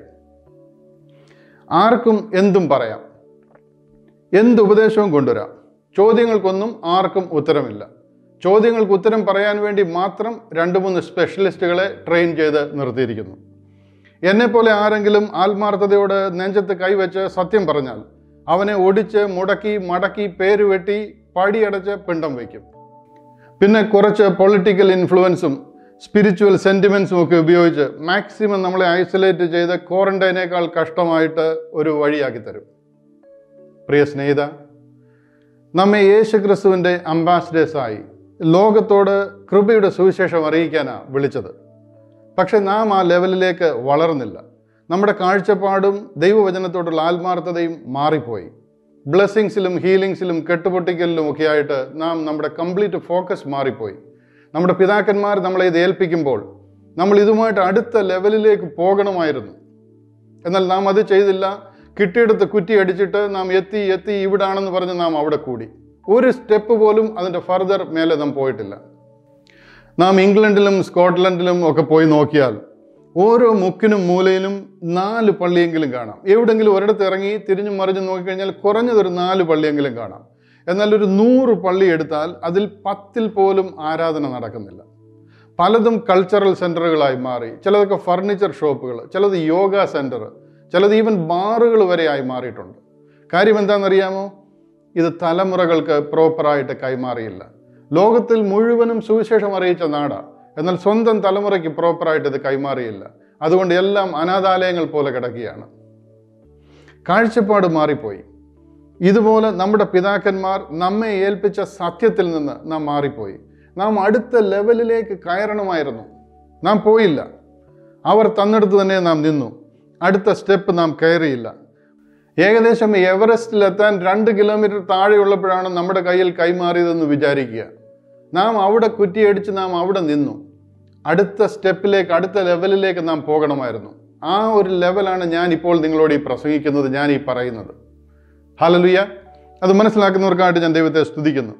ആർക്കും എന്തും പറയാം എന്ത് ഉപദേശവും കൊണ്ടുവരാം ചോദ്യങ്ങൾക്കൊന്നും ആർക്കും ഉത്തരമില്ല ചോദ്യങ്ങൾക്ക് ഉത്തരം പറയാൻ വേണ്ടി മാത്രം രണ്ട് മൂന്ന് സ്പെഷ്യലിസ്റ്റുകളെ ട്രെയിൻ ചെയ്ത് നിർത്തിയിരിക്കുന്നു എന്നെപ്പോലെ ആരെങ്കിലും ആത്മാർത്ഥതയോട് നെഞ്ചത്ത് കൈവച്ച് സത്യം പറഞ്ഞാൽ അവനെ ഒടിച്ച് മുടക്കി മടക്കി പേര് വെട്ടി പടിയടച്ച് പിണ്ടം വയ്ക്കും പിന്നെ കുറച്ച് പൊളിറ്റിക്കൽ ഇൻഫ്ലുവൻസും സ്പിരിച്വൽ സെൻറ്റിമെൻസും ഒക്കെ ഉപയോഗിച്ച് മാക്സിമം നമ്മളെ ഐസൊലേറ്റ് ചെയ്ത് ക്വാറന്റൈനേക്കാൾ കഷ്ടമായിട്ട് ഒരു വഴിയാക്കി തരും പ്രിയ സ്നേഹിത നമ്മെ യേശു ക്രിസ്തുവിൻ്റെ അംബാസിഡേഴ്സായി ലോകത്തോട് കൃപയുടെ സുവിശേഷം അറിയിക്കാനാണ് വിളിച്ചത് പക്ഷെ നാം ആ ലെവലിലേക്ക് വളർന്നില്ല നമ്മുടെ കാഴ്ചപ്പാടും ദൈവവചനത്തോടുള്ള ആത്മാർത്ഥതയും മാറിപ്പോയി ബ്ലെസ്സിങ്സിലും ഹീലിങ്സിലും കെട്ടുപൊട്ടിക്കലിലും ഒക്കെ ആയിട്ട് നാം നമ്മുടെ കംപ്ലീറ്റ് ഫോക്കസ് മാറിപ്പോയി നമ്മുടെ പിതാക്കന്മാർ നമ്മളെ ഇത് ഏൽപ്പിക്കുമ്പോൾ നമ്മൾ ഇതുമായിട്ട് അടുത്ത ലെവലിലേക്ക് പോകണമായിരുന്നു എന്നാൽ നാം അത് ചെയ്തില്ല കിട്ടിയെടുത്ത് കുറ്റി അടിച്ചിട്ട് നാം എത്തി എത്തി ഇവിടാണെന്ന് പറഞ്ഞ് നാം അവിടെ കൂടി ഒരു സ്റ്റെപ്പ് പോലും അതിൻ്റെ ഫർദർ മേലെ നാം പോയിട്ടില്ല നാം ഇംഗ്ലണ്ടിലും സ്കോട്ട്ലൻഡിലും ഒക്കെ പോയി നോക്കിയാൽ ഓരോ മുക്കിനും മൂലയിലും നാല് പള്ളിയെങ്കിലും കാണാം എവിടെങ്കിലും ഒരിടത്ത് ഇറങ്ങി തിരിഞ്ഞും മറിഞ്ഞും നോക്കിക്കഴിഞ്ഞാൽ കുറഞ്ഞതൊരു നാല് പള്ളിയെങ്കിലും കാണാം എന്നാൽ ഒരു നൂറ് പള്ളി എടുത്താൽ അതിൽ പത്തിൽ പോലും ആരാധന നടക്കുന്നില്ല പലതും കൾച്ചറൽ സെൻ്ററുകളായി മാറി ചിലതൊക്കെ ഫർണിച്ചർ ഷോപ്പുകൾ ചിലത് യോഗ സെൻറ്റർ ചിലത് ഈവൻ ബാറുകൾ വരെ ആയി മാറിയിട്ടുണ്ട് കാര്യം എന്താണെന്നറിയാമോ ഇത് തലമുറകൾക്ക് പ്രോപ്പറായിട്ട് കൈമാറിയില്ല ലോകത്തിൽ മുഴുവനും സുവിശേഷം അറിയിച്ച നാടാണ് എന്നാൽ സ്വന്തം തലമുറയ്ക്ക് പ്രോപ്പറായിട്ട് ഇത് കൈമാറിയില്ല അതുകൊണ്ട് എല്ലാം അനാഥാലയങ്ങൾ പോലെ കിടക്കുകയാണ് കാഴ്ചപ്പാട് മാറിപ്പോയി ഇതുപോലെ നമ്മുടെ പിതാക്കന്മാർ നമ്മെ ഏൽപ്പിച്ച സത്യത്തിൽ നിന്ന് നാം മാറിപ്പോയി നാം അടുത്ത ലെവലിലേക്ക് കയറണമായിരുന്നു നാം പോയില്ല അവർ തന്നിടത്ത് തന്നെ നാം നിന്നു അടുത്ത സ്റ്റെപ്പ് നാം കയറിയില്ല ഏകദേശം എവറസ്റ്റിലെത്താൻ രണ്ട് കിലോമീറ്റർ താഴെയുള്ളപ്പോഴാണ് നമ്മുടെ കയ്യിൽ കൈമാറിയതെന്ന് വിചാരിക്കുക നാം അവിടെ കുറ്റിയടിച്ച് നാം അവിടെ നിന്നു അടുത്ത സ്റ്റെപ്പിലേക്ക് അടുത്ത ലെവലിലേക്ക് നാം പോകണമായിരുന്നു ആ ഒരു ലെവലാണ് ഞാൻ ഇപ്പോൾ നിങ്ങളോട് ഈ പ്രസംഗിക്കുന്നത് ഞാൻ ഈ പറയുന്നത് ഹലലുയ അത് മനസ്സിലാക്കുന്നവർക്കായിട്ട് ഞാൻ ദൈവത്തെ സ്തുതിക്കുന്നു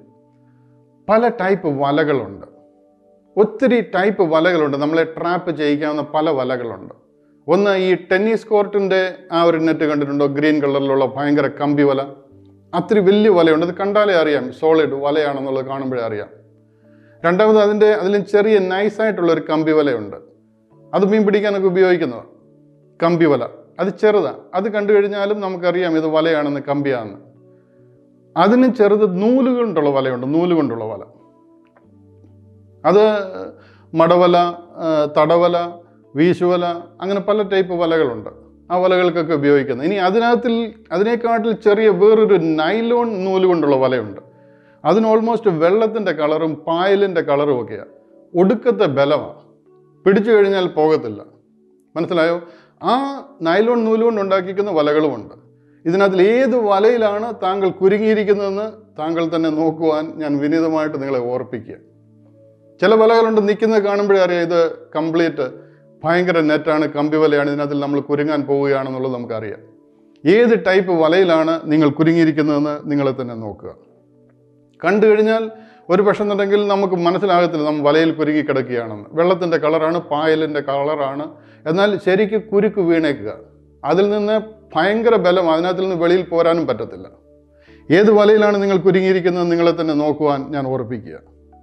പല ടൈപ്പ് വലകളുണ്ട് ഒത്തിരി ടൈപ്പ് വലകളുണ്ട് നമ്മളെ ട്രാപ്പ് ചെയ്യിക്കാവുന്ന പല വലകളുണ്ട് ഒന്ന് ഈ ടെന്നീസ് കോർട്ടിൻ്റെ ആ ഒരു നെറ്റ് കണ്ടിട്ടുണ്ടോ ഗ്രീൻ കളറിലുള്ള ഭയങ്കര കമ്പി വല അത്തിരി വലിയ വലയുണ്ട് അത് കണ്ടാലേ അറിയാം സോളിഡ് വലയാണെന്നുള്ളത് കാണുമ്പോഴേ അറിയാം രണ്ടാമത് അതിൻ്റെ അതിലും ചെറിയ നൈസായിട്ടുള്ള ഒരു കമ്പി വലയുണ്ട് അത് മീൻ പിടിക്കാനൊക്കെ ഉപയോഗിക്കുന്നതാണ് കമ്പി വല അത് ചെറുതാണ് അത് കണ്ടു കഴിഞ്ഞാലും നമുക്കറിയാം ഇത് വലയാണെന്ന് കമ്പിയാണെന്ന് അതിന് ചെറുത് നൂല് കൊണ്ടുള്ള വലയുണ്ട് നൂല് കൊണ്ടുള്ള വല അത് മടവല ആ, തടവല വീശുവല അങ്ങനെ പല ടൈപ്പ് വലകളുണ്ട് ആ വലകൾക്കൊക്കെ ഉപയോഗിക്കുന്നത് ഇനി അതിനകത്തിൽ അതിനേക്കാട്ടിൽ ചെറിയ വേറൊരു നൈലോൺ നൂല് കൊണ്ടുള്ള വലയുണ്ട് അതിന് ഓൾമോസ്റ്റ് വെള്ളത്തിൻ്റെ കളറും പായലിൻ്റെ കളറും ഒക്കെയാണ് ഒടുക്കത്തെ ബലമാണ് പിടിച്ചു കഴിഞ്ഞാൽ പോകത്തില്ല മനസ്സിലായോ ആ നൈലോൺ നൂല് കൊണ്ട് ഉണ്ടാക്കിക്കുന്ന വലകളുമുണ്ട് ഇതിനകത്തിൽ ഏത് വലയിലാണ് താങ്കൾ കുരുങ്ങിയിരിക്കുന്നതെന്ന് താങ്കൾ തന്നെ നോക്കുവാൻ ഞാൻ വിനീതമായിട്ട് നിങ്ങളെ ഓർപ്പിക്കുക ചില വലകളുണ്ട് നിൽക്കുന്നത് കാണുമ്പോഴേ അറിയാം ഇത് കംപ്ലീറ്റ് ഭയങ്കര നെറ്റാണ് കമ്പി വലയാണ് ഇതിനകത്തിൽ നമ്മൾ കുരുങ്ങാൻ പോവുകയാണെന്നുള്ളത് നമുക്കറിയാം ഏത് ടൈപ്പ് വലയിലാണ് നിങ്ങൾ കുരുങ്ങിയിരിക്കുന്നതെന്ന് നിങ്ങളെ തന്നെ നോക്കുക കണ്ടു കഴിഞ്ഞാൽ ഒരു പക്ഷെ എന്നുണ്ടെങ്കിൽ നമുക്ക് മനസ്സിലാകത്തില്ല നമ്മൾ വലയിൽ കുരുങ്ങി കിടക്കുകയാണെന്ന് വെള്ളത്തിൻ്റെ കളറാണ് പായലിൻ്റെ കളറാണ് എന്നാൽ ശരിക്ക് കുരുക്ക് വീണേക്കുക അതിൽ നിന്ന് ഭയങ്കര ബലം അതിനകത്ത് നിന്ന് വെളിയിൽ പോരാനും പറ്റത്തില്ല ഏത് വലയിലാണ് നിങ്ങൾ കുരുങ്ങിയിരിക്കുന്നത് നിങ്ങളെ തന്നെ നോക്കുവാൻ ഞാൻ ഓർപ്പിക്കുക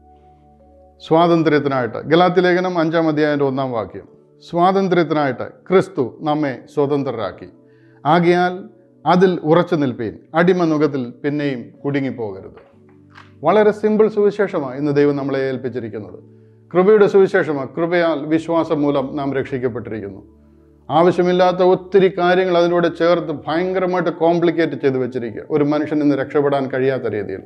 സ്വാതന്ത്ര്യത്തിനായിട്ട് ഗലാത്തി ലേഖനം അഞ്ചാം അധ്യായൻ്റെ ഒന്നാം വാക്യം സ്വാതന്ത്ര്യത്തിനായിട്ട് ക്രിസ്തു നമ്മെ സ്വതന്ത്രരാക്കി ആകിയാൽ അതിൽ ഉറച്ചു നിൽപ്പീൻ അടിമനുഖത്തിൽ പിന്നെയും കുടുങ്ങിപ്പോകരുത് വളരെ സിമ്പിൾ സുവിശേഷമാണ് ഇന്ന് ദൈവം നമ്മളെ ഏൽപ്പിച്ചിരിക്കുന്നത് കൃപയുടെ സുവിശേഷമാണ് കൃപയാൽ വിശ്വാസം മൂലം നാം രക്ഷിക്കപ്പെട്ടിരിക്കുന്നു ആവശ്യമില്ലാത്ത ഒത്തിരി കാര്യങ്ങൾ അതിലൂടെ ചേർത്ത് ഭയങ്കരമായിട്ട് കോംപ്ലിക്കേറ്റ് ചെയ്ത് വെച്ചിരിക്കുക ഒരു മനുഷ്യൻ ഇന്ന് രക്ഷപ്പെടാൻ കഴിയാത്ത രീതിയിൽ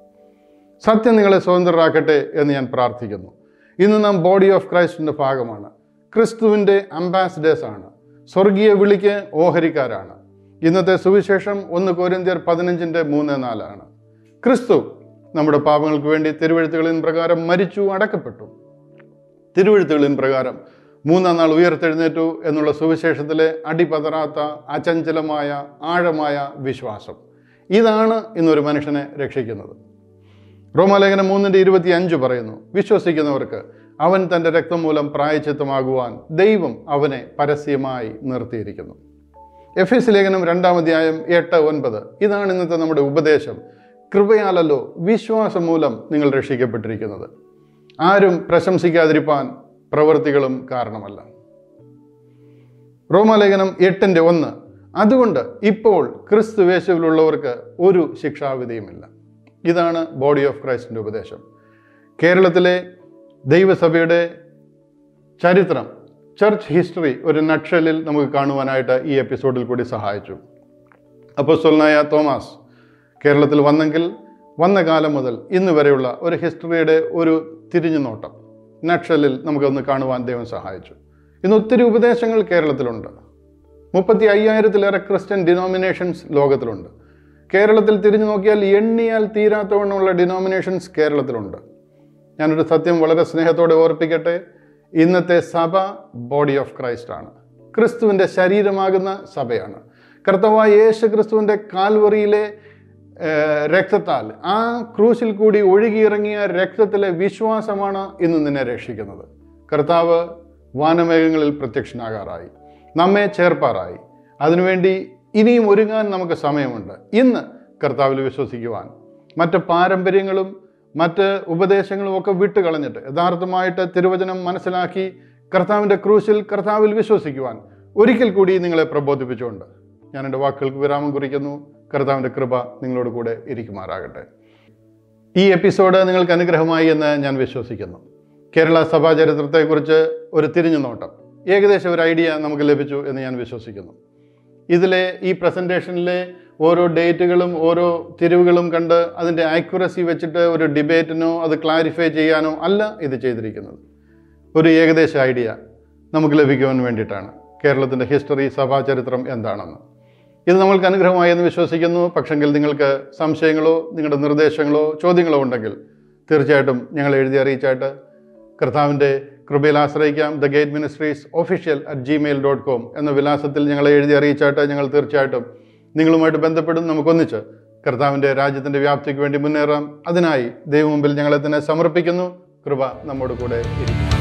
സത്യം നിങ്ങളെ സ്വതന്ത്രരാക്കട്ടെ എന്ന് ഞാൻ പ്രാർത്ഥിക്കുന്നു ഇന്ന് നാം ബോഡി ഓഫ് ക്രൈസ്റ്റിൻ്റെ ഭാഗമാണ് ക്രിസ്തുവിൻ്റെ അംബാസിഡേഴ്സ് ആണ് സ്വർഗീയ വിളിക്ക് ഓഹരിക്കാരാണ് ഇന്നത്തെ സുവിശേഷം ഒന്ന് കോരിന്ത്യർ പതിനഞ്ചിൻ്റെ മൂന്ന് നാലാണ് ക്രിസ്തു നമ്മുടെ പാപങ്ങൾക്ക് വേണ്ടി തിരുവഴുത്തുകളിൻ പ്രകാരം മരിച്ചു അടക്കപ്പെട്ടു തിരുവഴുത്തുകളിൻ പ്രകാരം മൂന്നാം നാൾ ഉയർത്തെഴുന്നേറ്റു എന്നുള്ള സുവിശേഷത്തിലെ അടിപതറാത്ത അചഞ്ചലമായ ആഴമായ വിശ്വാസം ഇതാണ് ഇന്നൊരു മനുഷ്യനെ രക്ഷിക്കുന്നത് റോമാലേഖനം മൂന്നിൻ്റെ ഇരുപത്തി അഞ്ച് പറയുന്നു വിശ്വസിക്കുന്നവർക്ക് അവൻ തൻ്റെ രക്തം മൂലം പ്രായച്ചിത്തമാകുവാൻ ദൈവം അവനെ പരസ്യമായി നിർത്തിയിരിക്കുന്നു എഫ് എസ് ലേഖനം രണ്ടാം അധ്യായം എട്ട് ഒൻപത് ഇതാണ് ഇന്നത്തെ നമ്മുടെ ഉപദേശം കൃപയാലല്ലോ വിശ്വാസം മൂലം നിങ്ങൾ രക്ഷിക്കപ്പെട്ടിരിക്കുന്നത് ആരും പ്രശംസിക്കാതിരിപ്പാൻ പ്രവൃത്തികളും കാരണമല്ല റോമാലേഖനം എട്ടിൻ്റെ ഒന്ന് അതുകൊണ്ട് ഇപ്പോൾ ക്രിസ്തു യേശുവിലുള്ളവർക്ക് ഒരു ശിക്ഷാവിധിയുമില്ല ഇതാണ് ബോഡി ഓഫ് ക്രൈസ്റ്റിൻ്റെ ഉപദേശം കേരളത്തിലെ ദൈവസഭയുടെ ചരിത്രം ചർച്ച് ഹിസ്റ്ററി ഒരു നക്ഷലിൽ നമുക്ക് കാണുവാനായിട്ട് ഈ എപ്പിസോഡിൽ കൂടി സഹായിച്ചു അപ്പോസ്തലനായ തോമസ് കേരളത്തിൽ വന്നെങ്കിൽ വന്ന കാലം മുതൽ ഇന്ന് വരെയുള്ള ഒരു ഹിസ്റ്ററിയുടെ ഒരു തിരിഞ്ഞുനോട്ടം നക്ഷലിൽ നമുക്കൊന്ന് കാണുവാൻ ദൈവം സഹായിച്ചു ഇന്ന് ഒത്തിരി ഉപദേശങ്ങൾ കേരളത്തിലുണ്ട് മുപ്പത്തി അയ്യായിരത്തിലേറെ ക്രിസ്ത്യൻ ഡിനോമിനേഷൻസ് ലോകത്തിലുണ്ട് കേരളത്തിൽ തിരിഞ്ഞു നോക്കിയാൽ എണ്ണിയാൽ തീരാത്തവണ്ണമുള്ള ഡിനോമിനേഷൻസ് കേരളത്തിലുണ്ട് ഞാനൊരു സത്യം വളരെ സ്നേഹത്തോടെ ഓർപ്പിക്കട്ടെ ഇന്നത്തെ സഭ ബോഡി ഓഫ് ക്രൈസ്റ്റ് ആണ് ക്രിസ്തുവിൻ്റെ ശരീരമാകുന്ന സഭയാണ് കർത്തവായ യേശു ക്രിസ്തുവിൻ്റെ കാൽവറിയിലെ ഏഹ്, രക്തത്താൽ ആ ക്രൂശിൽ കൂടി ഒഴുകിയിറങ്ങിയ രക്തത്തിലെ വിശ്വാസമാണ് ഇന്ന് നിന്നെ രക്ഷിക്കുന്നത് കർത്താവ് വാനമേഘങ്ങളിൽ പ്രത്യക്ഷനാകാറായി നമ്മെ ചേർപ്പാറായി അതിനുവേണ്ടി ഇനിയും ഒരുങ്ങാൻ നമുക്ക് സമയമുണ്ട് ഇന്ന് കർത്താവിൽ വിശ്വസിക്കുവാൻ മറ്റ് പാരമ്പര്യങ്ങളും മറ്റ് ഉപദേശങ്ങളും ഒക്കെ വിട്ടുകളഞ്ഞിട്ട് യഥാർത്ഥമായിട്ട് തിരുവചനം മനസ്സിലാക്കി കർത്താവിൻ്റെ ക്രൂശിൽ കർത്താവിൽ വിശ്വസിക്കുവാൻ ഒരിക്കൽ കൂടി നിങ്ങളെ പ്രബോധിപ്പിച്ചുകൊണ്ട് ഞാൻ എൻ്റെ വാക്കുകൾക്ക് വിരാമം കുറിക്കുന്നു കർത്താവിൻ്റെ കൃപ നിങ്ങളോട് കൂടെ ഇരിക്കുമാറാകട്ടെ ഈ എപ്പിസോഡ് നിങ്ങൾക്ക് അനുഗ്രഹമായി എന്ന് ഞാൻ വിശ്വസിക്കുന്നു കേരള സഭാ ചരിത്രത്തെക്കുറിച്ച് ഒരു തിരിഞ്ഞു നോട്ടം ഏകദേശം ഒരു ഐഡിയ നമുക്ക് ലഭിച്ചു എന്ന് ഞാൻ വിശ്വസിക്കുന്നു ഇതിലെ ഈ പ്രസൻറ്റേഷനിലെ ഓരോ ഡേറ്റുകളും ഓരോ തിരിവുകളും കണ്ട് അതിൻ്റെ ആക്യുറസി വെച്ചിട്ട് ഒരു ഡിബേറ്റിനോ അത് ക്ലാരിഫൈ ചെയ്യാനോ അല്ല ഇത് ചെയ്തിരിക്കുന്നത് ഒരു ഏകദേശ ഐഡിയ നമുക്ക് ലഭിക്കുവാൻ വേണ്ടിയിട്ടാണ് കേരളത്തിൻ്റെ ഹിസ്റ്ററി സഭാചരിത്രം എന്താണെന്ന് ഇത് നമ്മൾക്ക് അനുഗ്രഹമായി എന്ന് വിശ്വസിക്കുന്നു പക്ഷെങ്കിൽ നിങ്ങൾക്ക് സംശയങ്ങളോ നിങ്ങളുടെ നിർദ്ദേശങ്ങളോ ചോദ്യങ്ങളോ ഉണ്ടെങ്കിൽ തീർച്ചയായിട്ടും ഞങ്ങൾ എഴുതി അറിയിച്ചായിട്ട് കർത്താവിൻ്റെ കൃപയിൽ ആശ്രയിക്കാം the gate ministries official at Gmail dot com എന്ന വിലാസത്തിൽ ഞങ്ങളെ എഴുതി അറിയിച്ചായിട്ട് ഞങ്ങൾ തീർച്ചയായിട്ടും നിങ്ങളുമായിട്ട് ബന്ധപ്പെടും നമുക്കൊന്നിച്ച് കർത്താവിൻ്റെ രാജ്യത്തിൻ്റെ വ്യാപ്തിക്ക് വേണ്ടി മുന്നേറാം അതിനായി ദൈവം മുമ്പിൽ ഞങ്ങളെ തന്നെ സമർപ്പിക്കുന്നു കൃപ നമ്മോട് കൂടെ ഇരിക്കും